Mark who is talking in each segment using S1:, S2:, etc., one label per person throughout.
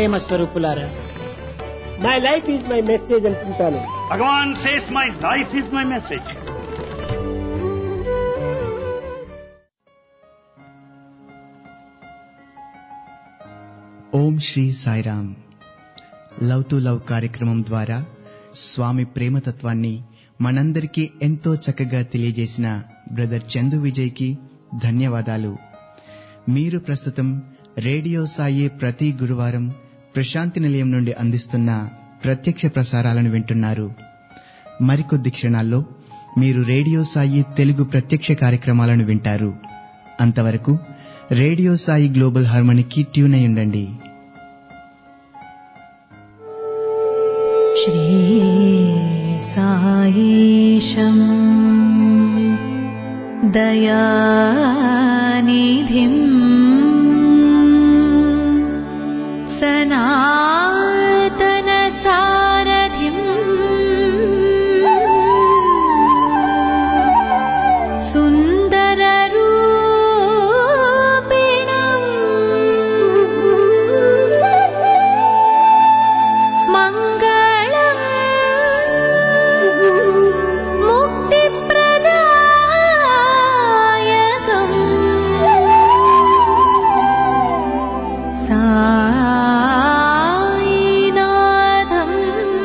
S1: ప్రేమ స్వరూపులారా my life is my message అంటుంటాను
S2: Bhagavan says, My life is my message.
S3: Om Shri Sairam love to love కార్యక్రమం ద్వారా స్వామి ప్రేమతత్వాన్ని మనందరికీ ఎంతో చక్కగా తెలియజేసిన బ్రదర్ చందు విజయ్కి ధన్యవాదాలు మీరు ప్రస్తుతం రేడియో సాయి ప్రతి గురువారం ప్రశాంతి నిలయం నుండి అందిస్తున్న ప్రత్యక్ష ప్రసారాలను వింటున్నారు మరికొద్ది క్షణాల్లో మీరు రేడియో సాయి తెలుగు ప్రత్యక్ష కార్యక్రమాలను వింటారు అంతవరకు రేడియో సాయి గ్లోబల్ హార్మోనికి ట్యూన్ అయి ఉండండి
S4: श्रीसायीशम् दयानिधिम् सनातनसारथिम् सुन्दररूपिणम् मङ्गलम् मुक्तिप्रदायकम् सायिनाथम्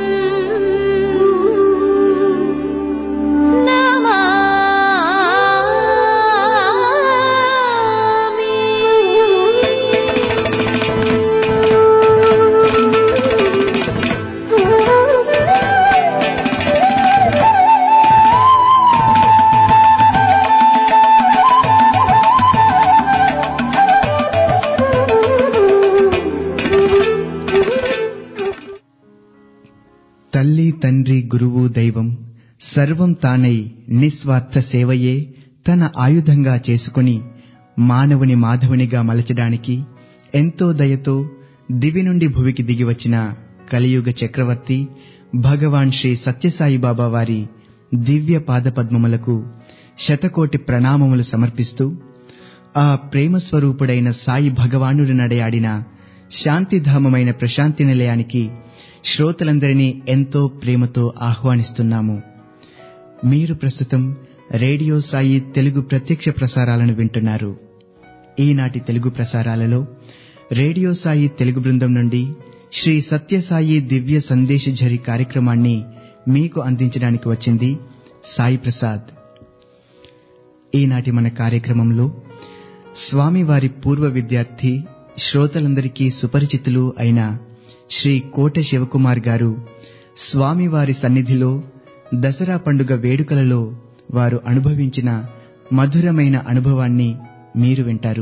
S3: తల్లి తండ్రి గురువు దైవం సర్వం తానై నిస్వార్థ సేవయే తన ఆయుధంగా చేసుకుని మానవుని మాధవునిగా మలచడానికి ఎంతో దయతో దివి నుండి భువికి దిగివచ్చిన కలియుగ చక్రవర్తి భగవాన్ శ్రీ సత్యసాయి బాబా వారి దివ్య పాదపద్మములకు శతకోటి ప్రణామములు సమర్పిస్తూ ఆ ప్రేమ స్వరూపుడైన సాయి భగవానుడు నడయాడిన శాంతిధామమైన ప్రశాంతి నిలయానికి శ్రోతలందరినీ ఎంతో ప్రేమతో ఆహ్వానిస్తున్నాము మీరు ప్రస్తుతం రేడియో సాయి తెలుగు ప్రత్యక్ష ప్రసారాలను వింటున్నారు ఈనాటి తెలుగు ప్రసారాలలో రేడియో సాయి తెలుగు బృందం నుండి శ్రీ సత్యసాయి దివ్య సందేశఝరి కార్యక్రమాన్ని మీకు అందించడానికి వచ్చింది సాయి ప్రసాద్ ఈనాటి మన కార్యక్రమంలో స్వామివారి పూర్వ విద్యార్థి శ్రోతలందరికీ సుపరిచితులు అయిన శ్రీ కోట శివకుమార్ గారు స్వామివారి సన్నిధిలో దసరా పండుగ వేడుకలలో వారు అనుభవించిన మధురమైన అనుభవాన్ని మీరు వింటారు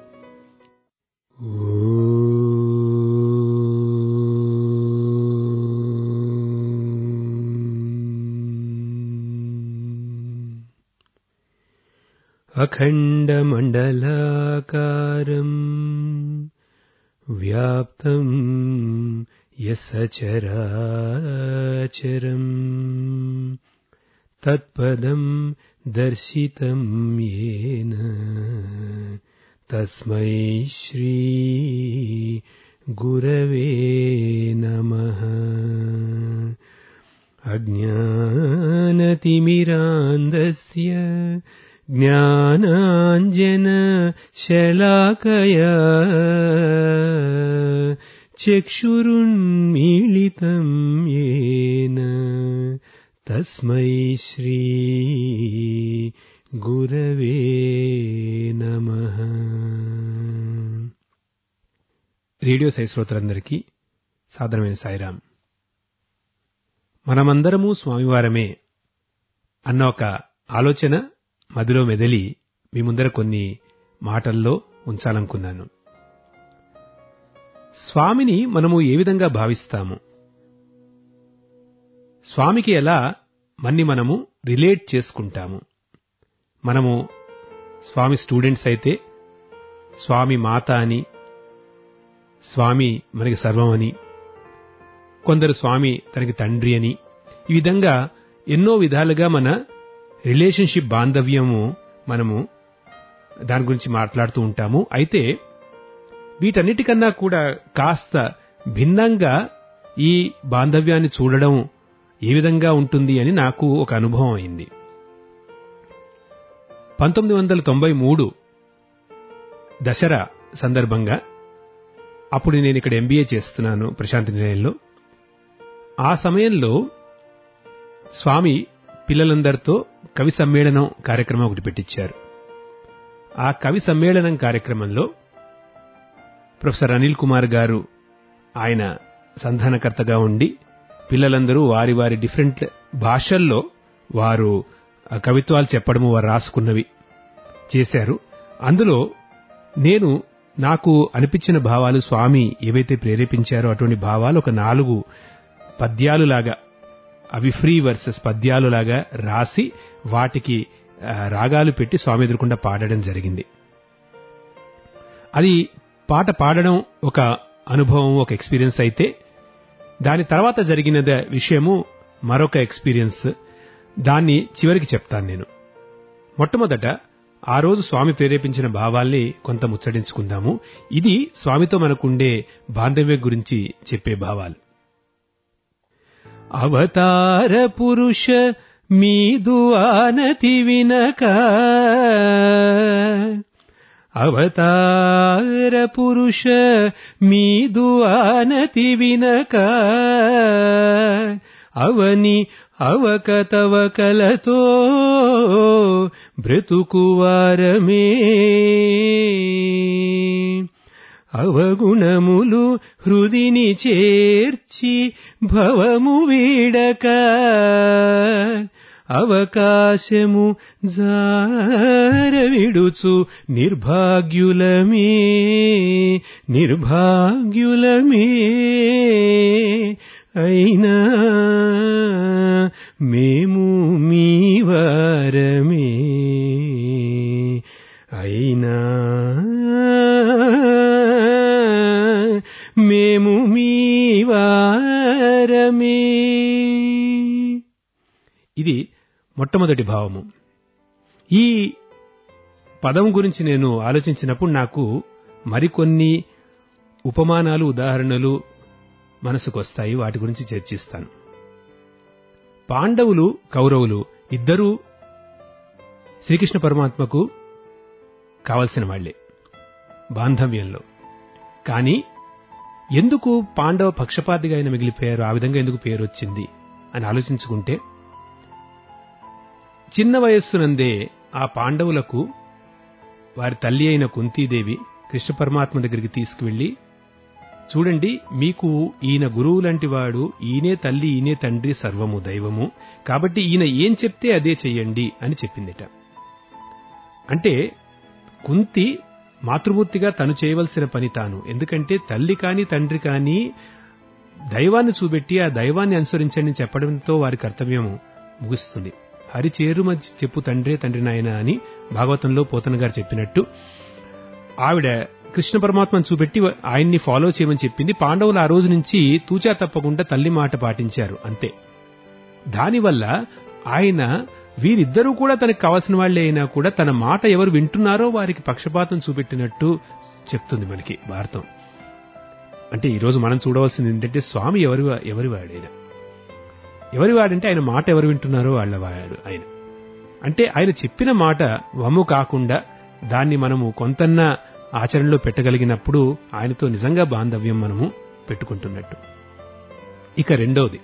S5: अखण्डमण्डलाकारम् व्याप्तम् यसचराचरम् तत्पदम् दर्शितम् येन तस्मै श्री गुरवे नमः अज्ञानतिमिरान्धस्य ज्ञानाञ्जनशलाकया चक्षुरुन्मीलितम् येन तस्मै श्री गुरवे नमः రేడియో సై శ్రోతలందరికీ సాదరమైన సాయిరాం మనమందరము స్వామివారమే అన్న ఒక ఆలోచన మదిలో మెదలి మీ ముందర కొన్ని మాటల్లో ఉంచాలనుకున్నాను స్వామిని మనము ఏ విధంగా భావిస్తాము స్వామికి ఎలా మన్ని మనము రిలేట్ చేసుకుంటాము మనము స్వామి స్టూడెంట్స్ అయితే స్వామి మాత అని స్వామి మనకి సర్వమని కొందరు స్వామి తనకి తండ్రి అని ఈ విధంగా ఎన్నో విధాలుగా మన రిలేషన్షిప్ బాంధవ్యము మనము దాని గురించి మాట్లాడుతూ ఉంటాము అయితే వీటన్నిటికన్నా కూడా కాస్త భిన్నంగా ఈ బాంధవ్యాన్ని చూడడం ఏ విధంగా ఉంటుంది అని నాకు ఒక అనుభవం అయింది పంతొమ్మిది వందల తొంభై మూడు దసరా సందర్భంగా అప్పుడు నేను ఇక్కడ ఎంబీఏ చేస్తున్నాను ప్రశాంతి నిలయంలో ఆ సమయంలో స్వామి పిల్లలందరితో కవి సమ్మేళనం కార్యక్రమం ఒకటి పెట్టించారు ఆ కవి సమ్మేళనం కార్యక్రమంలో ప్రొఫెసర్ అనిల్ కుమార్ గారు ఆయన సంధానకర్తగా ఉండి పిల్లలందరూ వారి వారి డిఫరెంట్ భాషల్లో వారు ఆ కవిత్వాలు చెప్పడము వారు రాసుకున్నవి చేశారు అందులో నేను నాకు అనిపించిన భావాలు స్వామి ఏవైతే ప్రేరేపించారో అటువంటి భావాలు ఒక నాలుగు పద్యాలులాగా అవి ఫ్రీ వర్సెస్ పద్యాలులాగా రాసి వాటికి ఆ, రాగాలు పెట్టి స్వామి ఎదురుకుండా పాడడం జరిగింది అది పాట పాడడం ఒక అనుభవం ఒక ఎక్స్పీరియన్స్ అయితే దాని తర్వాత జరిగిన ద- విషయము మరొక ఎక్స్పీరియన్స్ దాన్ని చివరికి చెప్తాను నేను మొట్టమొదట ఆ రోజు స్వామి ప్రేరేపించిన భావాల్ని కొంత ముచ్చటించుకుందాము ఇది స్వామితో మనకుండే బాంధవ్యం గురించి చెప్పే భావాలు అవతార పురుష మీదు ఆనతి వినక అవతార పురుష మీదు ఆనతి వినక అవని అవకతవకలతో బ్రతుకువారమే అవగుణములు హృదిని చేర్చి భవము వీడక అవకాశము జార విడుచు నిర్భాగ్యులమే నిర్భాగ్యులమే అయినా మేము మీ వారమే అయినా మేము మీ వారమే ఇది మొట్టమొదటి భావము ఈ పదం గురించి నేను ఆలోచించినప్పుడు నాకు మరికొన్ని ఉపమానాలు ఉదాహరణలు మనసుకు వస్తాయి వాటి గురించి చర్చిస్తాను పాండవులు కౌరవులు ఇద్దరూ శ్రీకృష్ణ పరమాత్మకు కావలసిన వాళ్లే బాంధవ్యంలో కానీ ఎందుకు పాండవ పక్షపాతిగా ఆయన మిగిలిపోయారు ఆ విధంగా ఎందుకు పేరు వచ్చింది అని ఆలోచించుకుంటే చిన్న వయస్సునందే ఆ పాండవులకు వారి తల్లి అయిన కుంతీదేవి కృష్ణ పరమాత్మ దగ్గరికి తీసుకువెళ్లి చూడండి మీకు ఈయన గురువు లాంటి వాడు ఈయనే తల్లి ఈయనే తండ్రి సర్వము దైవము కాబట్టి ఈయన ఏం చెప్తే అదే చెయ్యండి అని చెప్పిందిట అంటే కుంతి మాతృమూర్తిగా తను చేయవలసిన పని తాను ఎందుకంటే తల్లి కాని తండ్రి కాని దైవాన్ని చూపెట్టి ఆ దైవాన్ని అనుసరించండి అని చెప్పడంతో వారి కర్తవ్యం ముగుస్తుంది హరి చేరు మధ్య చెప్పు తండ్రే తండ్రి నాయన అని భాగవతంలో పోతన గారు చెప్పినట్టు ఆవిడ కృష్ణ పరమాత్మను చూపెట్టి ఆయన్ని ఫాలో చేయమని చెప్పింది పాండవులు ఆ రోజు నుంచి తూచా తప్పకుండా తల్లి మాట పాటించారు అంతే దానివల్ల ఆయన వీరిద్దరూ కూడా తనకు కావలసిన వాళ్లే అయినా కూడా తన మాట ఎవరు వింటున్నారో వారికి పక్షపాతం చూపెట్టినట్టు చెప్తుంది మనకి భారతం అంటే ఈరోజు మనం చూడవలసింది ఏంటంటే స్వామి ఎవరి ఎవరి వాడైనా ఎవరి వాడంటే ఆయన మాట ఎవరు వింటున్నారో వాళ్ళ వాడు ఆయన అంటే ఆయన చెప్పిన మాట వమ్ము కాకుండా దాన్ని మనము కొంతన్నా ఆచరణలో పెట్టగలిగినప్పుడు ఆయనతో నిజంగా బాంధవ్యం మనము పెట్టుకుంటున్నట్టు ఇక రెండవది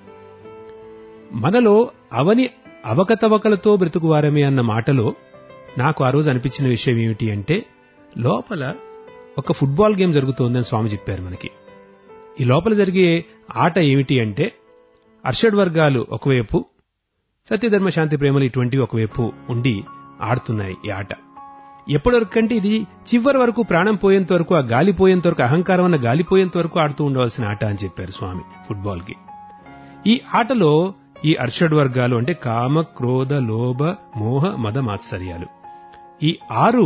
S5: మనలో అవని అవకతవకలతో బ్రతుకువారమే అన్న మాటలో నాకు ఆ రోజు అనిపించిన విషయం ఏమిటి అంటే లోపల ఒక ఫుట్బాల్ గేమ్ జరుగుతోందని స్వామి చెప్పారు మనకి ఈ లోపల జరిగే ఆట ఏమిటి అంటే అర్షడ్ వర్గాలు ఒకవైపు సత్యధర్మ శాంతి ప్రేమలు ఇటువంటివి ఒకవైపు ఉండి ఆడుతున్నాయి ఈ ఆట ఎప్పటి వరకు అంటే ఇది చివరి వరకు ప్రాణం పోయేంత వరకు ఆ గాలి పోయేంత వరకు అహంకారం అన్న గాలి పోయేంత వరకు ఆడుతూ ఉండవలసిన ఆట అని చెప్పారు స్వామి ఫుట్బాల్ కి ఈ ఆటలో ఈ అర్షడ్ వర్గాలు అంటే కామ క్రోధ లోభ మోహ మద మాత్సర్యాలు ఈ ఆరు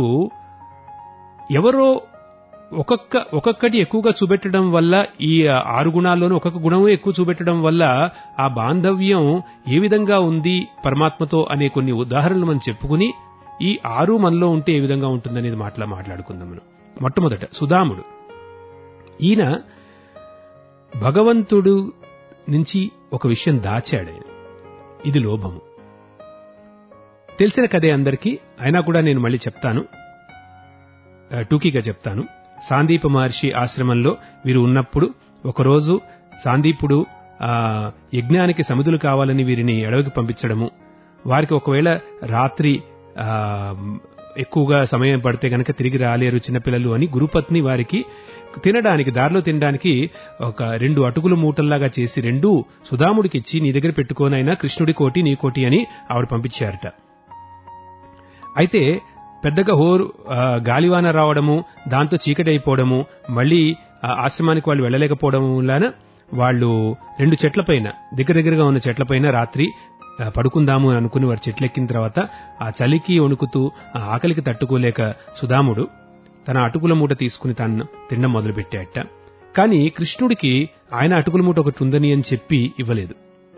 S5: ఎవరో ఒక్కొక్క ఒక్కొక్కటి ఎక్కువగా చూపెట్టడం వల్ల ఈ ఆరు గుణాల్లోనూ ఒక్కొక్క గుణం ఎక్కువ చూపెట్టడం వల్ల ఆ బాంధవ్యం ఏ విధంగా ఉంది పరమాత్మతో అనే కొన్ని ఉదాహరణలు మనం చెప్పుకుని ఈ ఆరు మనలో ఉంటే ఏ విధంగా ఉంటుందనేది మాట్లా మాట్లాడుకుందాం మనం మొట్టమొదట సుధాముడు ఈయన భగవంతుడు నుంచి ఒక విషయం దాచాడు ఆయన ఇది లోభము తెలిసిన కదే అందరికీ అయినా కూడా నేను మళ్ళీ చెప్తాను ఆ, టూకీగా చెప్తాను సాందీప మహర్షి ఆశ్రమంలో వీరు ఉన్నప్పుడు ఒకరోజు సాందీపుడు ఆ, యజ్ఞానికి సమిధులు కావాలని వీరిని అడవికి పంపించడము వారికి ఒకవేళ రాత్రి ఆ, ఎక్కువగా సమయం పడితే గనక తిరిగి రాలేరు చిన్నపిల్లలు అని గురుపత్ని వారికి తినడానికి దారిలో తినడానికి ఒక రెండు అటుకుల మూటల్లాగా చేసి రెండు సుధాముడికి ఇచ్చి నీ దగ్గర పెట్టుకోనైనా కృష్ణుడి కోటి నీ కోటి అని ఆవిడ పంపించారట అయితే పెద్దగా హోరు ఆ, గాలివాన రావడము దాంతో చీకటి అయిపోవడము మళ్ళీ ఆ ఆశ్రమానికి వాళ్ళు వెళ్ళలేకపోవడం వలన వాళ్ళు రెండు చెట్లపైన దగ్గర దగ్గరగా ఉన్న చెట్లపైన రాత్రి ఆ, పడుకుందాము అని అనుకుని వారు చెట్లెక్కిన తర్వాత ఆ చలికి వణుకుతూ ఆ ఆకలికి తట్టుకోలేక సుధాముడు తన అటుకుల మూట తీసుకుని తాను తినడం మొదలుపెట్టాట కానీ కృష్ణుడికి ఆయన అటుకుల మూట ఒకటి ఉందని అని చెప్పి ఇవ్వలేదు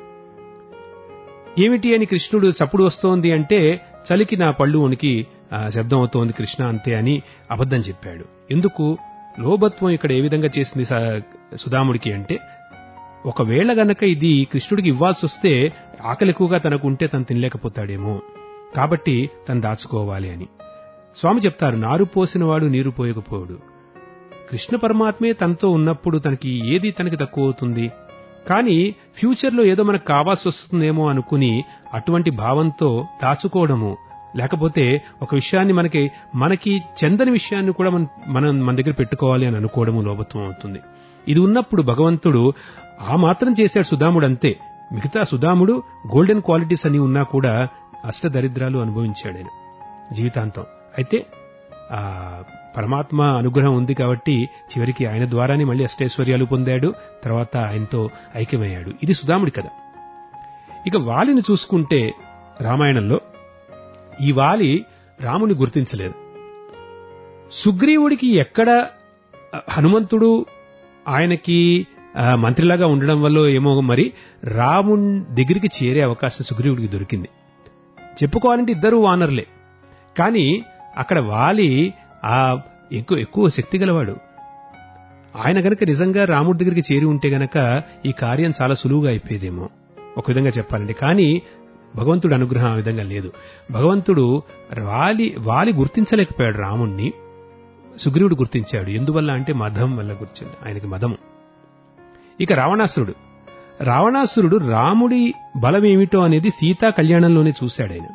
S5: ఏమిటి అని కృష్ణుడు చప్పుడు వస్తోంది అంటే చలికి నా పళ్ళు ఉనికి ఆ, శబ్దం అవుతోంది కృష్ణ అంతే అని అబద్ధం చెప్పాడు ఎందుకు లోభత్వం ఇక్కడ ఏ విధంగా చేసింది స- సుధాముడికి అంటే ఒకవేళ గనక ఇది కృష్ణుడికి ఇవ్వాల్సి వస్తే ఆకలి ఎక్కువగా తనకు ఉంటే తను తినలేకపోతాడేమో కాబట్టి తను దాచుకోవాలి అని స్వామి చెప్తారు నారు పోసినవాడు నీరు పోయకపోడు కృష్ణ పరమాత్మే తనతో ఉన్నప్పుడు తనకి ఏది తనకి తక్కువ అవుతుంది కానీ ఫ్యూచర్లో ఏదో మనకు కావాల్సి వస్తుందేమో అనుకుని అటువంటి భావంతో దాచుకోవడము లేకపోతే ఒక విషయాన్ని మనకి మనకి చెందని విషయాన్ని కూడా మనం మనం మన దగ్గర పెట్టుకోవాలి అని అనుకోవడము లోభత్వం అవుతుంది ఇది ఉన్నప్పుడు భగవంతుడు ఆ మాత్రం చేశాడు సుధాముడు అంతే మిగతా సుధాముడు గోల్డెన్ క్వాలిటీస్ అని ఉన్నా కూడా అష్టదరిద్రాలు అనుభవించాడు ఆయన జీవితాంతం అయితే ఆ పరమాత్మ అనుగ్రహం ఉంది కాబట్టి చివరికి ఆయన ద్వారానే మళ్ళీ అష్టైశ్వర్యాలు పొందాడు తర్వాత ఆయనతో ఐక్యమయ్యాడు ఇది సుధాముడి కథ ఇక వాలిని చూసుకుంటే రామాయణంలో ఈ వాలి రాముని గుర్తించలేదు సుగ్రీవుడికి ఎక్కడ హనుమంతుడు ఆయనకి ఆ, మంత్రిలాగా ఉండడం వల్ల ఏమో మరి రాముని దగ్గరికి చేరే అవకాశం సుగ్రీవుడికి దొరికింది చెప్పుకోవాలంటే ఇద్దరు వానర్లే కానీ అక్కడ వాలి ఆ ఎక్కువ ఎక్కువ శక్తి గలవాడు ఆయన గనక నిజంగా రాముడి దగ్గరికి చేరి ఉంటే గనక ఈ కార్యం చాలా సులువుగా అయిపోయేదేమో ఒక విధంగా చెప్పాలంటే కానీ భగవంతుడు అనుగ్రహం ఆ విధంగా లేదు భగవంతుడు వాలి వాలి గుర్తించలేకపోయాడు రాముణ్ణి సుగ్రీవుడు గుర్తించాడు ఎందువల్ల అంటే మదం వల్ల గుర్తించాడు ఆయనకి మదము ఇక రావణాసురుడు రావణాసురుడు రాముడి బలం ఏమిటో అనేది సీతా కళ్యాణంలోనే చూశాడు ఆయన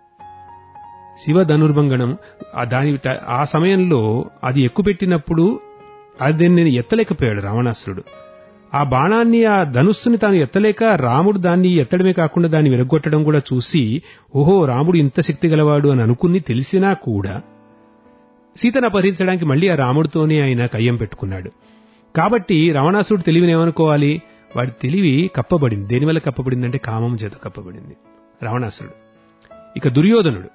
S5: శివ ధనుర్భంగణం ఆ దాని ట- ఆ సమయంలో అది ఎక్కుపెట్టినప్పుడు అది నేను ఎత్తలేకపోయాడు రావణాసురుడు ఆ బాణాన్ని ఆ ధనుస్సుని తాను ఎత్తలేక రాముడు దాన్ని ఎత్తడమే కాకుండా దాన్ని విరగొట్టడం కూడా చూసి ఓహో రాముడు ఇంత శక్తి గలవాడు అని అనుకుని తెలిసినా కూడా సీతను అపహరించడానికి మళ్ళీ ఆ రాముడితోనే ఆయన కయ్యం పెట్టుకున్నాడు కాబట్టి రావణాసురుడు తెలివిని ఏమనుకోవాలి వాడి తెలివి కప్పబడింది దేనివల్ల కప్పబడిందంటే కామం చేత కప్పబడింది రావణాసురుడు ఇక దుర్యోధనుడు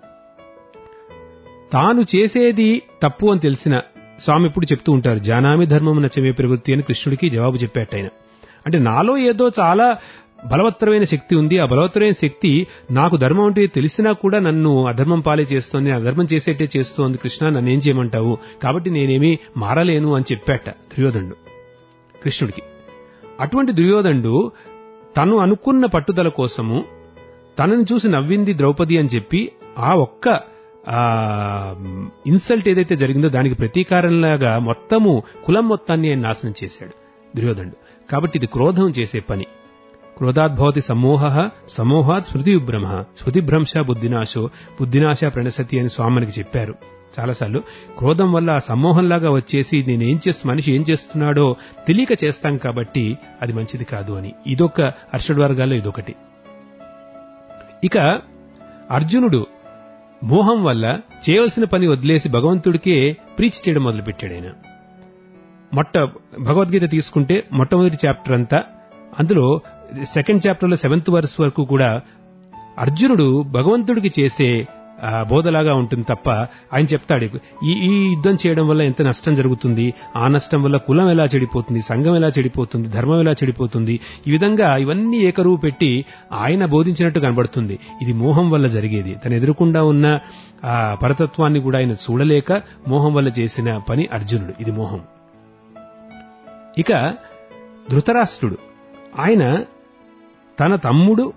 S5: తాను చేసేది తప్పు అని తెలిసిన స్వామి ఎప్పుడు చెప్తూ ఉంటారు జానామి ధర్మం నచ్చమే ప్రవృత్తి అని కృష్ణుడికి జవాబు చెప్పాట ఆయన అంటే నాలో ఏదో చాలా బలవత్తరమైన శక్తి ఉంది ఆ బలవత్తరమైన శక్తి నాకు ధర్మం అంటే తెలిసినా కూడా నన్ను అధర్మం పాలే చేస్తోంది అధర్మం చేసేట్టే చేస్తోంది కృష్ణ నన్ను ఏం చేయమంటావు కాబట్టి నేనేమీ మారలేను అని చెప్పాట దుర్యోధనుడు కృష్ణుడికి అటువంటి దుర్యోధనుడు తను అనుకున్న పట్టుదల కోసము తనని చూసి నవ్వింది ద్రౌపది అని చెప్పి ఆ ఒక్క ఆ ఇన్సల్ట్ ఏదైతే జరిగిందో దానికి ప్రతీకారంలాగా మొత్తము కులం మొత్తాన్ని ఆయన నాశనం చేశాడు దుర్యోధనుడు కాబట్టి ఇది క్రోధం చేసే పని క్రోధాద్భవతి సమోహ సమోహాత్ స్మృతి విభ్రమ స్మృతిభ్రంశ బుద్ధినాశో బుద్ధినాశ ప్రణసతి అని స్వామికి చెప్పారు చాలాసార్లు క్రోధం వల్ల ఆ సమూహంలాగా వచ్చేసి నేనేం చేస్తు మనిషి ఏం చేస్తున్నాడో తెలియక చేస్తాం కాబట్టి అది మంచిది కాదు అని ఇదొక అర్షడ్ వర్గాల్లో ఇదొకటి ఇక అర్జునుడు మోహం వల్ల చేయవలసిన పని వదిలేసి భగవంతుడికే ప్రీచ్ చేయడం మొదలుపెట్టాడు ఆయన మొట్ట భగవద్గీత తీసుకుంటే మొట్టమొదటి చాప్టర్ అంతా అందులో సెకండ్ చాప్టర్లో సెవెంత్ వర్స్ వరకు కూడా అర్జునుడు భగవంతుడికి చేసే ఆ, బోధలాగా ఉంటుంది తప్ప ఆయన చెప్తాడు ఈ ఈ యుద్ధం చేయడం వల్ల ఎంత నష్టం జరుగుతుంది ఆ నష్టం వల్ల కులం ఎలా చెడిపోతుంది సంఘం ఎలా చెడిపోతుంది ధర్మం ఎలా చెడిపోతుంది ఈ విధంగా ఇవన్నీ ఏకరువు పెట్టి ఆయన బోధించినట్టు కనబడుతుంది ఇది మోహం వల్ల జరిగేది తను ఎదురుకుండా ఉన్న ఆ పరతత్వాన్ని కూడా ఆయన చూడలేక మోహం వల్ల చేసిన పని అర్జునుడు ఇది మోహం ఇక ధృతరాష్ట్రుడు ఆయన తన తమ్ముడు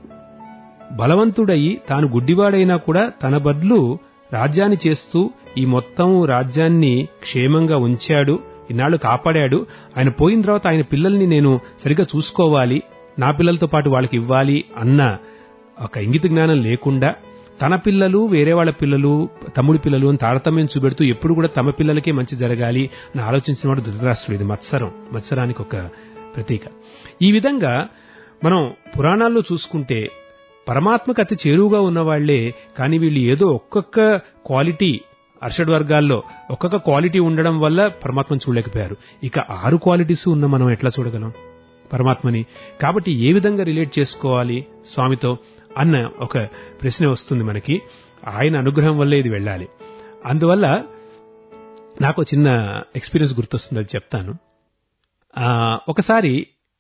S5: బలవంతుడయి తాను గుడ్డివాడైనా కూడా తన బదులు రాజ్యాన్ని చేస్తూ ఈ మొత్తం రాజ్యాన్ని క్షేమంగా ఉంచాడు ఇన్నాళ్ళు కాపాడాడు ఆయన పోయిన తర్వాత ఆయన పిల్లల్ని నేను సరిగ్గా చూసుకోవాలి నా పిల్లలతో పాటు వాళ్ళకి ఇవ్వాలి అన్న ఒక ఇంగిత జ్ఞానం లేకుండా తన పిల్లలు వేరే వాళ్ళ పిల్లలు తమ్ముడి పిల్లలు అని తారతమ్యం చూపెడుతూ ఎప్పుడు కూడా తమ పిల్లలకే మంచి జరగాలి అని ఆలోచించిన వాడు ధృతరాష్ట్రుడు ఇది మత్సరం మత్సరానికి ఒక ప్రతీక ఈ విధంగా మనం పురాణాల్లో చూసుకుంటే పరమాత్మకు అతి చేరువుగా ఉన్నవాళ్లే కానీ వీళ్ళు ఏదో ఒక్కొక్క క్వాలిటీ అర్షడ్ వర్గాల్లో ఒక్కొక్క క్వాలిటీ ఉండడం వల్ల పరమాత్మను చూడలేకపోయారు ఇక ఆరు క్వాలిటీస్ ఉన్న మనం ఎట్లా చూడగలం పరమాత్మని కాబట్టి ఏ విధంగా రిలేట్ చేసుకోవాలి స్వామితో అన్న ఒక ప్రశ్న వస్తుంది మనకి ఆయన అనుగ్రహం వల్లే ఇది వెళ్ళాలి అందువల్ల నాకు చిన్న ఎక్స్పీరియన్స్ గుర్తొస్తుంది అది చెప్తాను ఆ, ఒకసారి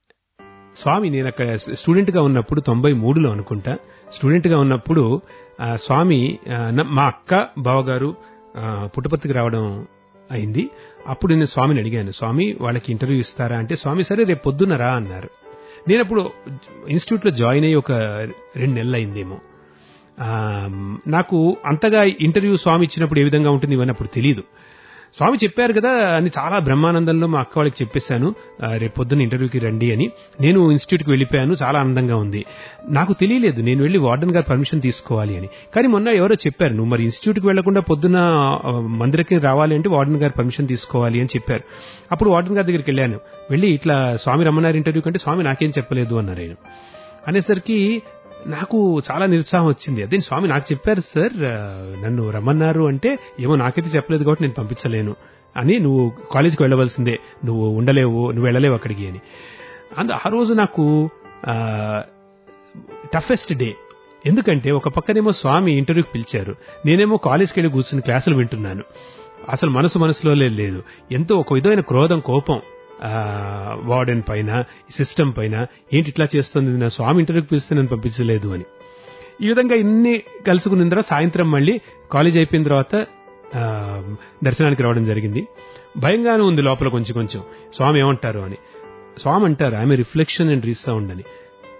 S5: స్వామి నేను అక్కడ స్టూడెంట్ గా ఉన్నప్పుడు తొంభై మూడులో అనుకుంటా స్టూడెంట్ గా ఉన్నప్పుడు ఆ, స్వామి ఆ, న- మా అక్క బావగారు ఆ, పుట్టపర్తికి రావడం అయింది అప్పుడు నేను స్వామిని అడిగాను స్వామి వాళ్ళకి ఇంటర్వ్యూ ఇస్తారా అంటే స్వామి సరే రేపు పొద్దున్న రా అన్నారు నేను అప్పుడు ఇన్స్టిట్యూట్ లో జాయిన్ అయ్యి ఒక రెండు నెలలు అయిందేమో ఆ, నాకు అంతగా ఇంటర్వ్యూ స్వామి ఇచ్చినప్పుడు ఏ విధంగా ఉంటుంది ఇవన్నీ అప్పుడు తెలియదు స్వామి చెప్పారు కదా అని చాలా బ్రహ్మానందంలో మా అక్క వాళ్ళకి చెప్పేశాను ఆ, రేపు పొద్దున్న ఇంటర్వ్యూకి రండి అని నేను ఇన్స్టిట్యూట్కి వెళ్ళిపోయాను చాలా ఆనందంగా ఉంది నాకు తెలియలేదు నేను వెళ్ళి వార్డెన్ గారు పర్మిషన్ తీసుకోవాలి అని కానీ మొన్న ఎవరో చెప్పారు నువ్వు మరి ఇన్స్టిట్యూట్కి వెళ్లకుండా పొద్దున్న ఆ, మందిరకి రావాలి అంటే వార్డెన్ గారు పర్మిషన్ తీసుకోవాలి అని చెప్పారు అప్పుడు వార్డెన్ గారి దగ్గరికి వెళ్ళాను వెళ్ళి ఇట్లా స్వామి రమ్మన్నారు ఇంటర్వ్యూ కంటే స్వామి నాకేం చెప్పలేదు అన్నారు ఆయన అనేసరికి నాకు చాలా నిరుత్సాహం వచ్చింది అదే స్వామి నాకు చెప్పారు సార్ ఆ, నన్ను రమ్మన్నారు అంటే ఏమో నాకైతే చెప్పలేదు కాబట్టి నేను పంపించలేను అని నువ్వు కాలేజీకి వెళ్ళవలసిందే నువ్వు ఉండలేవు నువ్వు వెళ్ళలేవు అక్కడికి అని అందు ఆ రోజు నాకు టఫెస్ట్ డే ఎందుకంటే ఒక పక్కనేమో స్వామి ఇంటర్వ్యూకి పిలిచారు నేనేమో కాలేజ్కి వెళ్ళి కూర్చుని క్లాసులు వింటున్నాను అసలు మనసు మనసులో లేదు ఎంతో ఒక విధమైన క్రోధం కోపం ఆ, వార్డెన్ పైన సిస్టమ్ పైన ఏంటి ఇట్లా చేస్తుంది నా స్వామి ఇంటర్వ్యూకి పిలిస్తే నన్ను పంపించలేదు అని ఈ విధంగా ఇన్ని కలుసుకున్న తర్వాత సాయంత్రం మళ్ళీ కాలేజ్ అయిపోయిన తర్వాత ఆ, దర్శనానికి రావడం జరిగింది భయంగానే ఉంది లోపల కొంచెం కొంచెం స్వామి ఏమంటారు అని స్వామి అంటారు ఆమె రిఫ్లెక్షన్ అండ్ రీసౌండ్ అని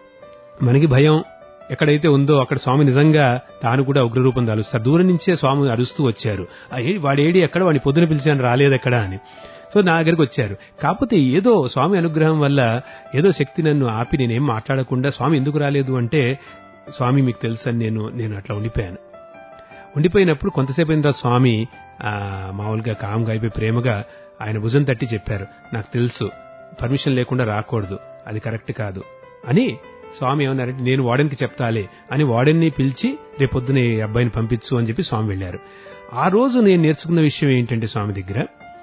S5: మనకి భయం ఎక్కడైతే ఉందో అక్కడ స్వామి నిజంగా తాను కూడా ఉగ్రరూపం దాలుస్తారు దూరం నుంచే స్వామి అరుస్తూ వచ్చారు ఆ ఏ- వాడేడి ఎక్కడ వాడిని పొద్దున పిలిచాను రాలేదెక్కడ అని సో నా దగ్గరికి వచ్చారు కాకపోతే ఏదో స్వామి అనుగ్రహం వల్ల ఏదో శక్తి నన్ను ఆపి నేనేం మాట్లాడకుండా స్వామి ఎందుకు రాలేదు అంటే స్వామి మీకు తెలుసని నేను నేను అట్లా ఉండిపోయాను ఉండిపోయినప్పుడు కొంతసేపు అయిన తర్వాత స్వామి ఆ, మామూలుగా కామ్గా అయిపోయి ప్రేమగా ఆయన భుజం తట్టి చెప్పారు నాకు తెలుసు పర్మిషన్ లేకుండా రాకూడదు అది కరెక్ట్ కాదు అని స్వామి ఏమన్నారంటే నేను వార్డెన్కి చెప్తాలే అని వార్డెన్ని పిలిచి రేపొద్దున ఈ అబ్బాయిని పంపించు అని చెప్పి స్వామి వెళ్ళారు ఆ రోజు నేను నేర్చుకున్న విషయం ఏంటంటే స్వామి దగ్గర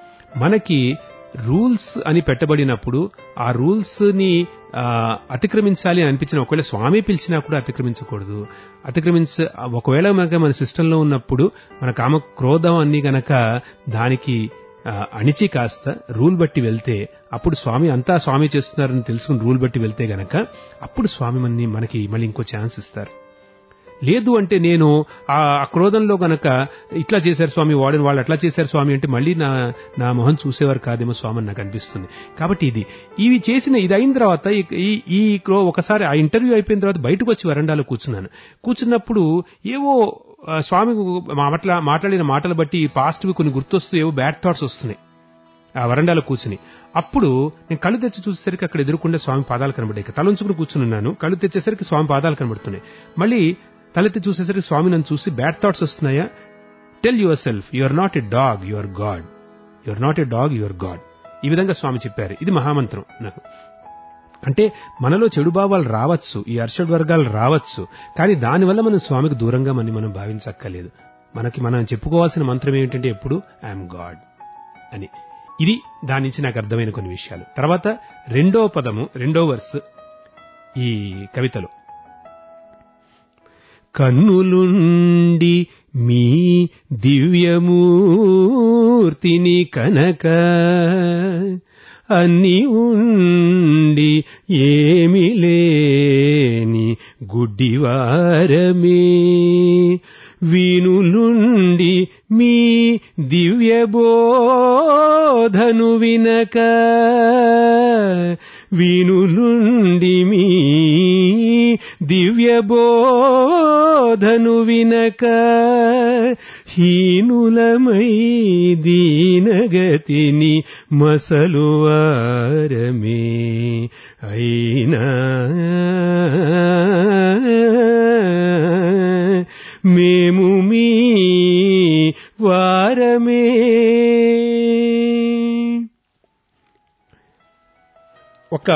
S5: మనకి రూల్స్ అని పెట్టబడినప్పుడు ఆ రూల్స్ ని ఆ, అతిక్రమించాలి అని అనిపించిన ఒకవేళ స్వామి పిలిచినా కూడా అతిక్రమించకూడదు అతిక్రమించ ఒకవేళ మనకి మన సిస్టంలో ఉన్నప్పుడు మన కామ క్రోధం అన్ని గనక దానికి ఆ, అణిచి కాస్త రూల్ బట్టి వెళ్తే అప్పుడు స్వామి అంతా స్వామి చేస్తున్నారని తెలుసుకుని రూల్ బట్టి వెళ్తే గనక అప్పుడు స్వామి మనని మనకి మళ్ళీ ఇంకో ఛాన్స్ ఇస్తారు లేదు అంటే నేను ఆ ఆ క్రోధంలో గనక ఇట్లా చేశారు స్వామి వాడని వాళ్ళు అట్లా చేశారు స్వామి అంటే మళ్ళీ నా నా మొహం చూసేవారు కాదేమో స్వామి అని నాకు అనిపిస్తుంది కాబట్టి ఇది ఇవి చేసిన ఇది అయిన తర్వాత ఈ- ఈ ఈ క్రో ఒకసారి ఆ ఇంటర్వ్యూ అయిపోయిన తర్వాత బయటకు వచ్చి వరండాలో కూర్చున్నాను కూర్చున్నప్పుడు ఏవో ఆ, స్వామి మాట్లా మాట్లాడిన మాటలు బట్టి పాస్ట్వి కొన్ని గుర్తొస్తూ ఏవో బ్యాడ్ థాట్స్ వస్తున్నాయి ఆ వరండాలో కూర్చుని అప్పుడు నేను కళ్ళు తెచ్చి చూసేసరికి అక్కడ ఎదురుకుండా స్వామి పాదాలు కనబడ్డాయి తల ఉంచుకుని కూర్చున్నాను కళ్ళు తెచ్చేసరికి స్వామి పాదాలు కనబడుతున్నాయి మళ్ళీ తలెత్తి చూసేసరికి స్వామి నన్ను చూసి బ్యాడ్ థాట్స్ వస్తున్నాయా tell yourself you are not a dog you are God you are not a dog you are God ఈ విధంగా స్వామి చెప్పారు ఇది మహామంత్రం నాకు అంటే మనలో చెడు భావాలు రావచ్చు ఈ అర్షడ్ వర్గాలు రావచ్చు కానీ దానివల్ల మనం స్వామికి దూరంగా మనం మనం భావించక్కర్లేదు మనకి మనం చెప్పుకోవాల్సిన మంత్రం ఏమిటంటే ఎప్పుడు ఐఎమ్ గాడ్ అని ఇది దాని నుంచి నాకు అర్థమైన కొన్ని విషయాలు తర్వాత రెండో పదము రెండో వర్స్ ఈ కవితలో కన్నులుండి మీ దివ్యమూర్తిని కనక అన్ని ఉండి ఏమి లేని గుడ్డివారమే వీనులుండి మీ దివ్యబోధను వినక వీనులుండి మీ దివ్య బోధను వినక హీనులమై దీనగతిని మసలువారమే అయినా మేము మీ వారమే ఒక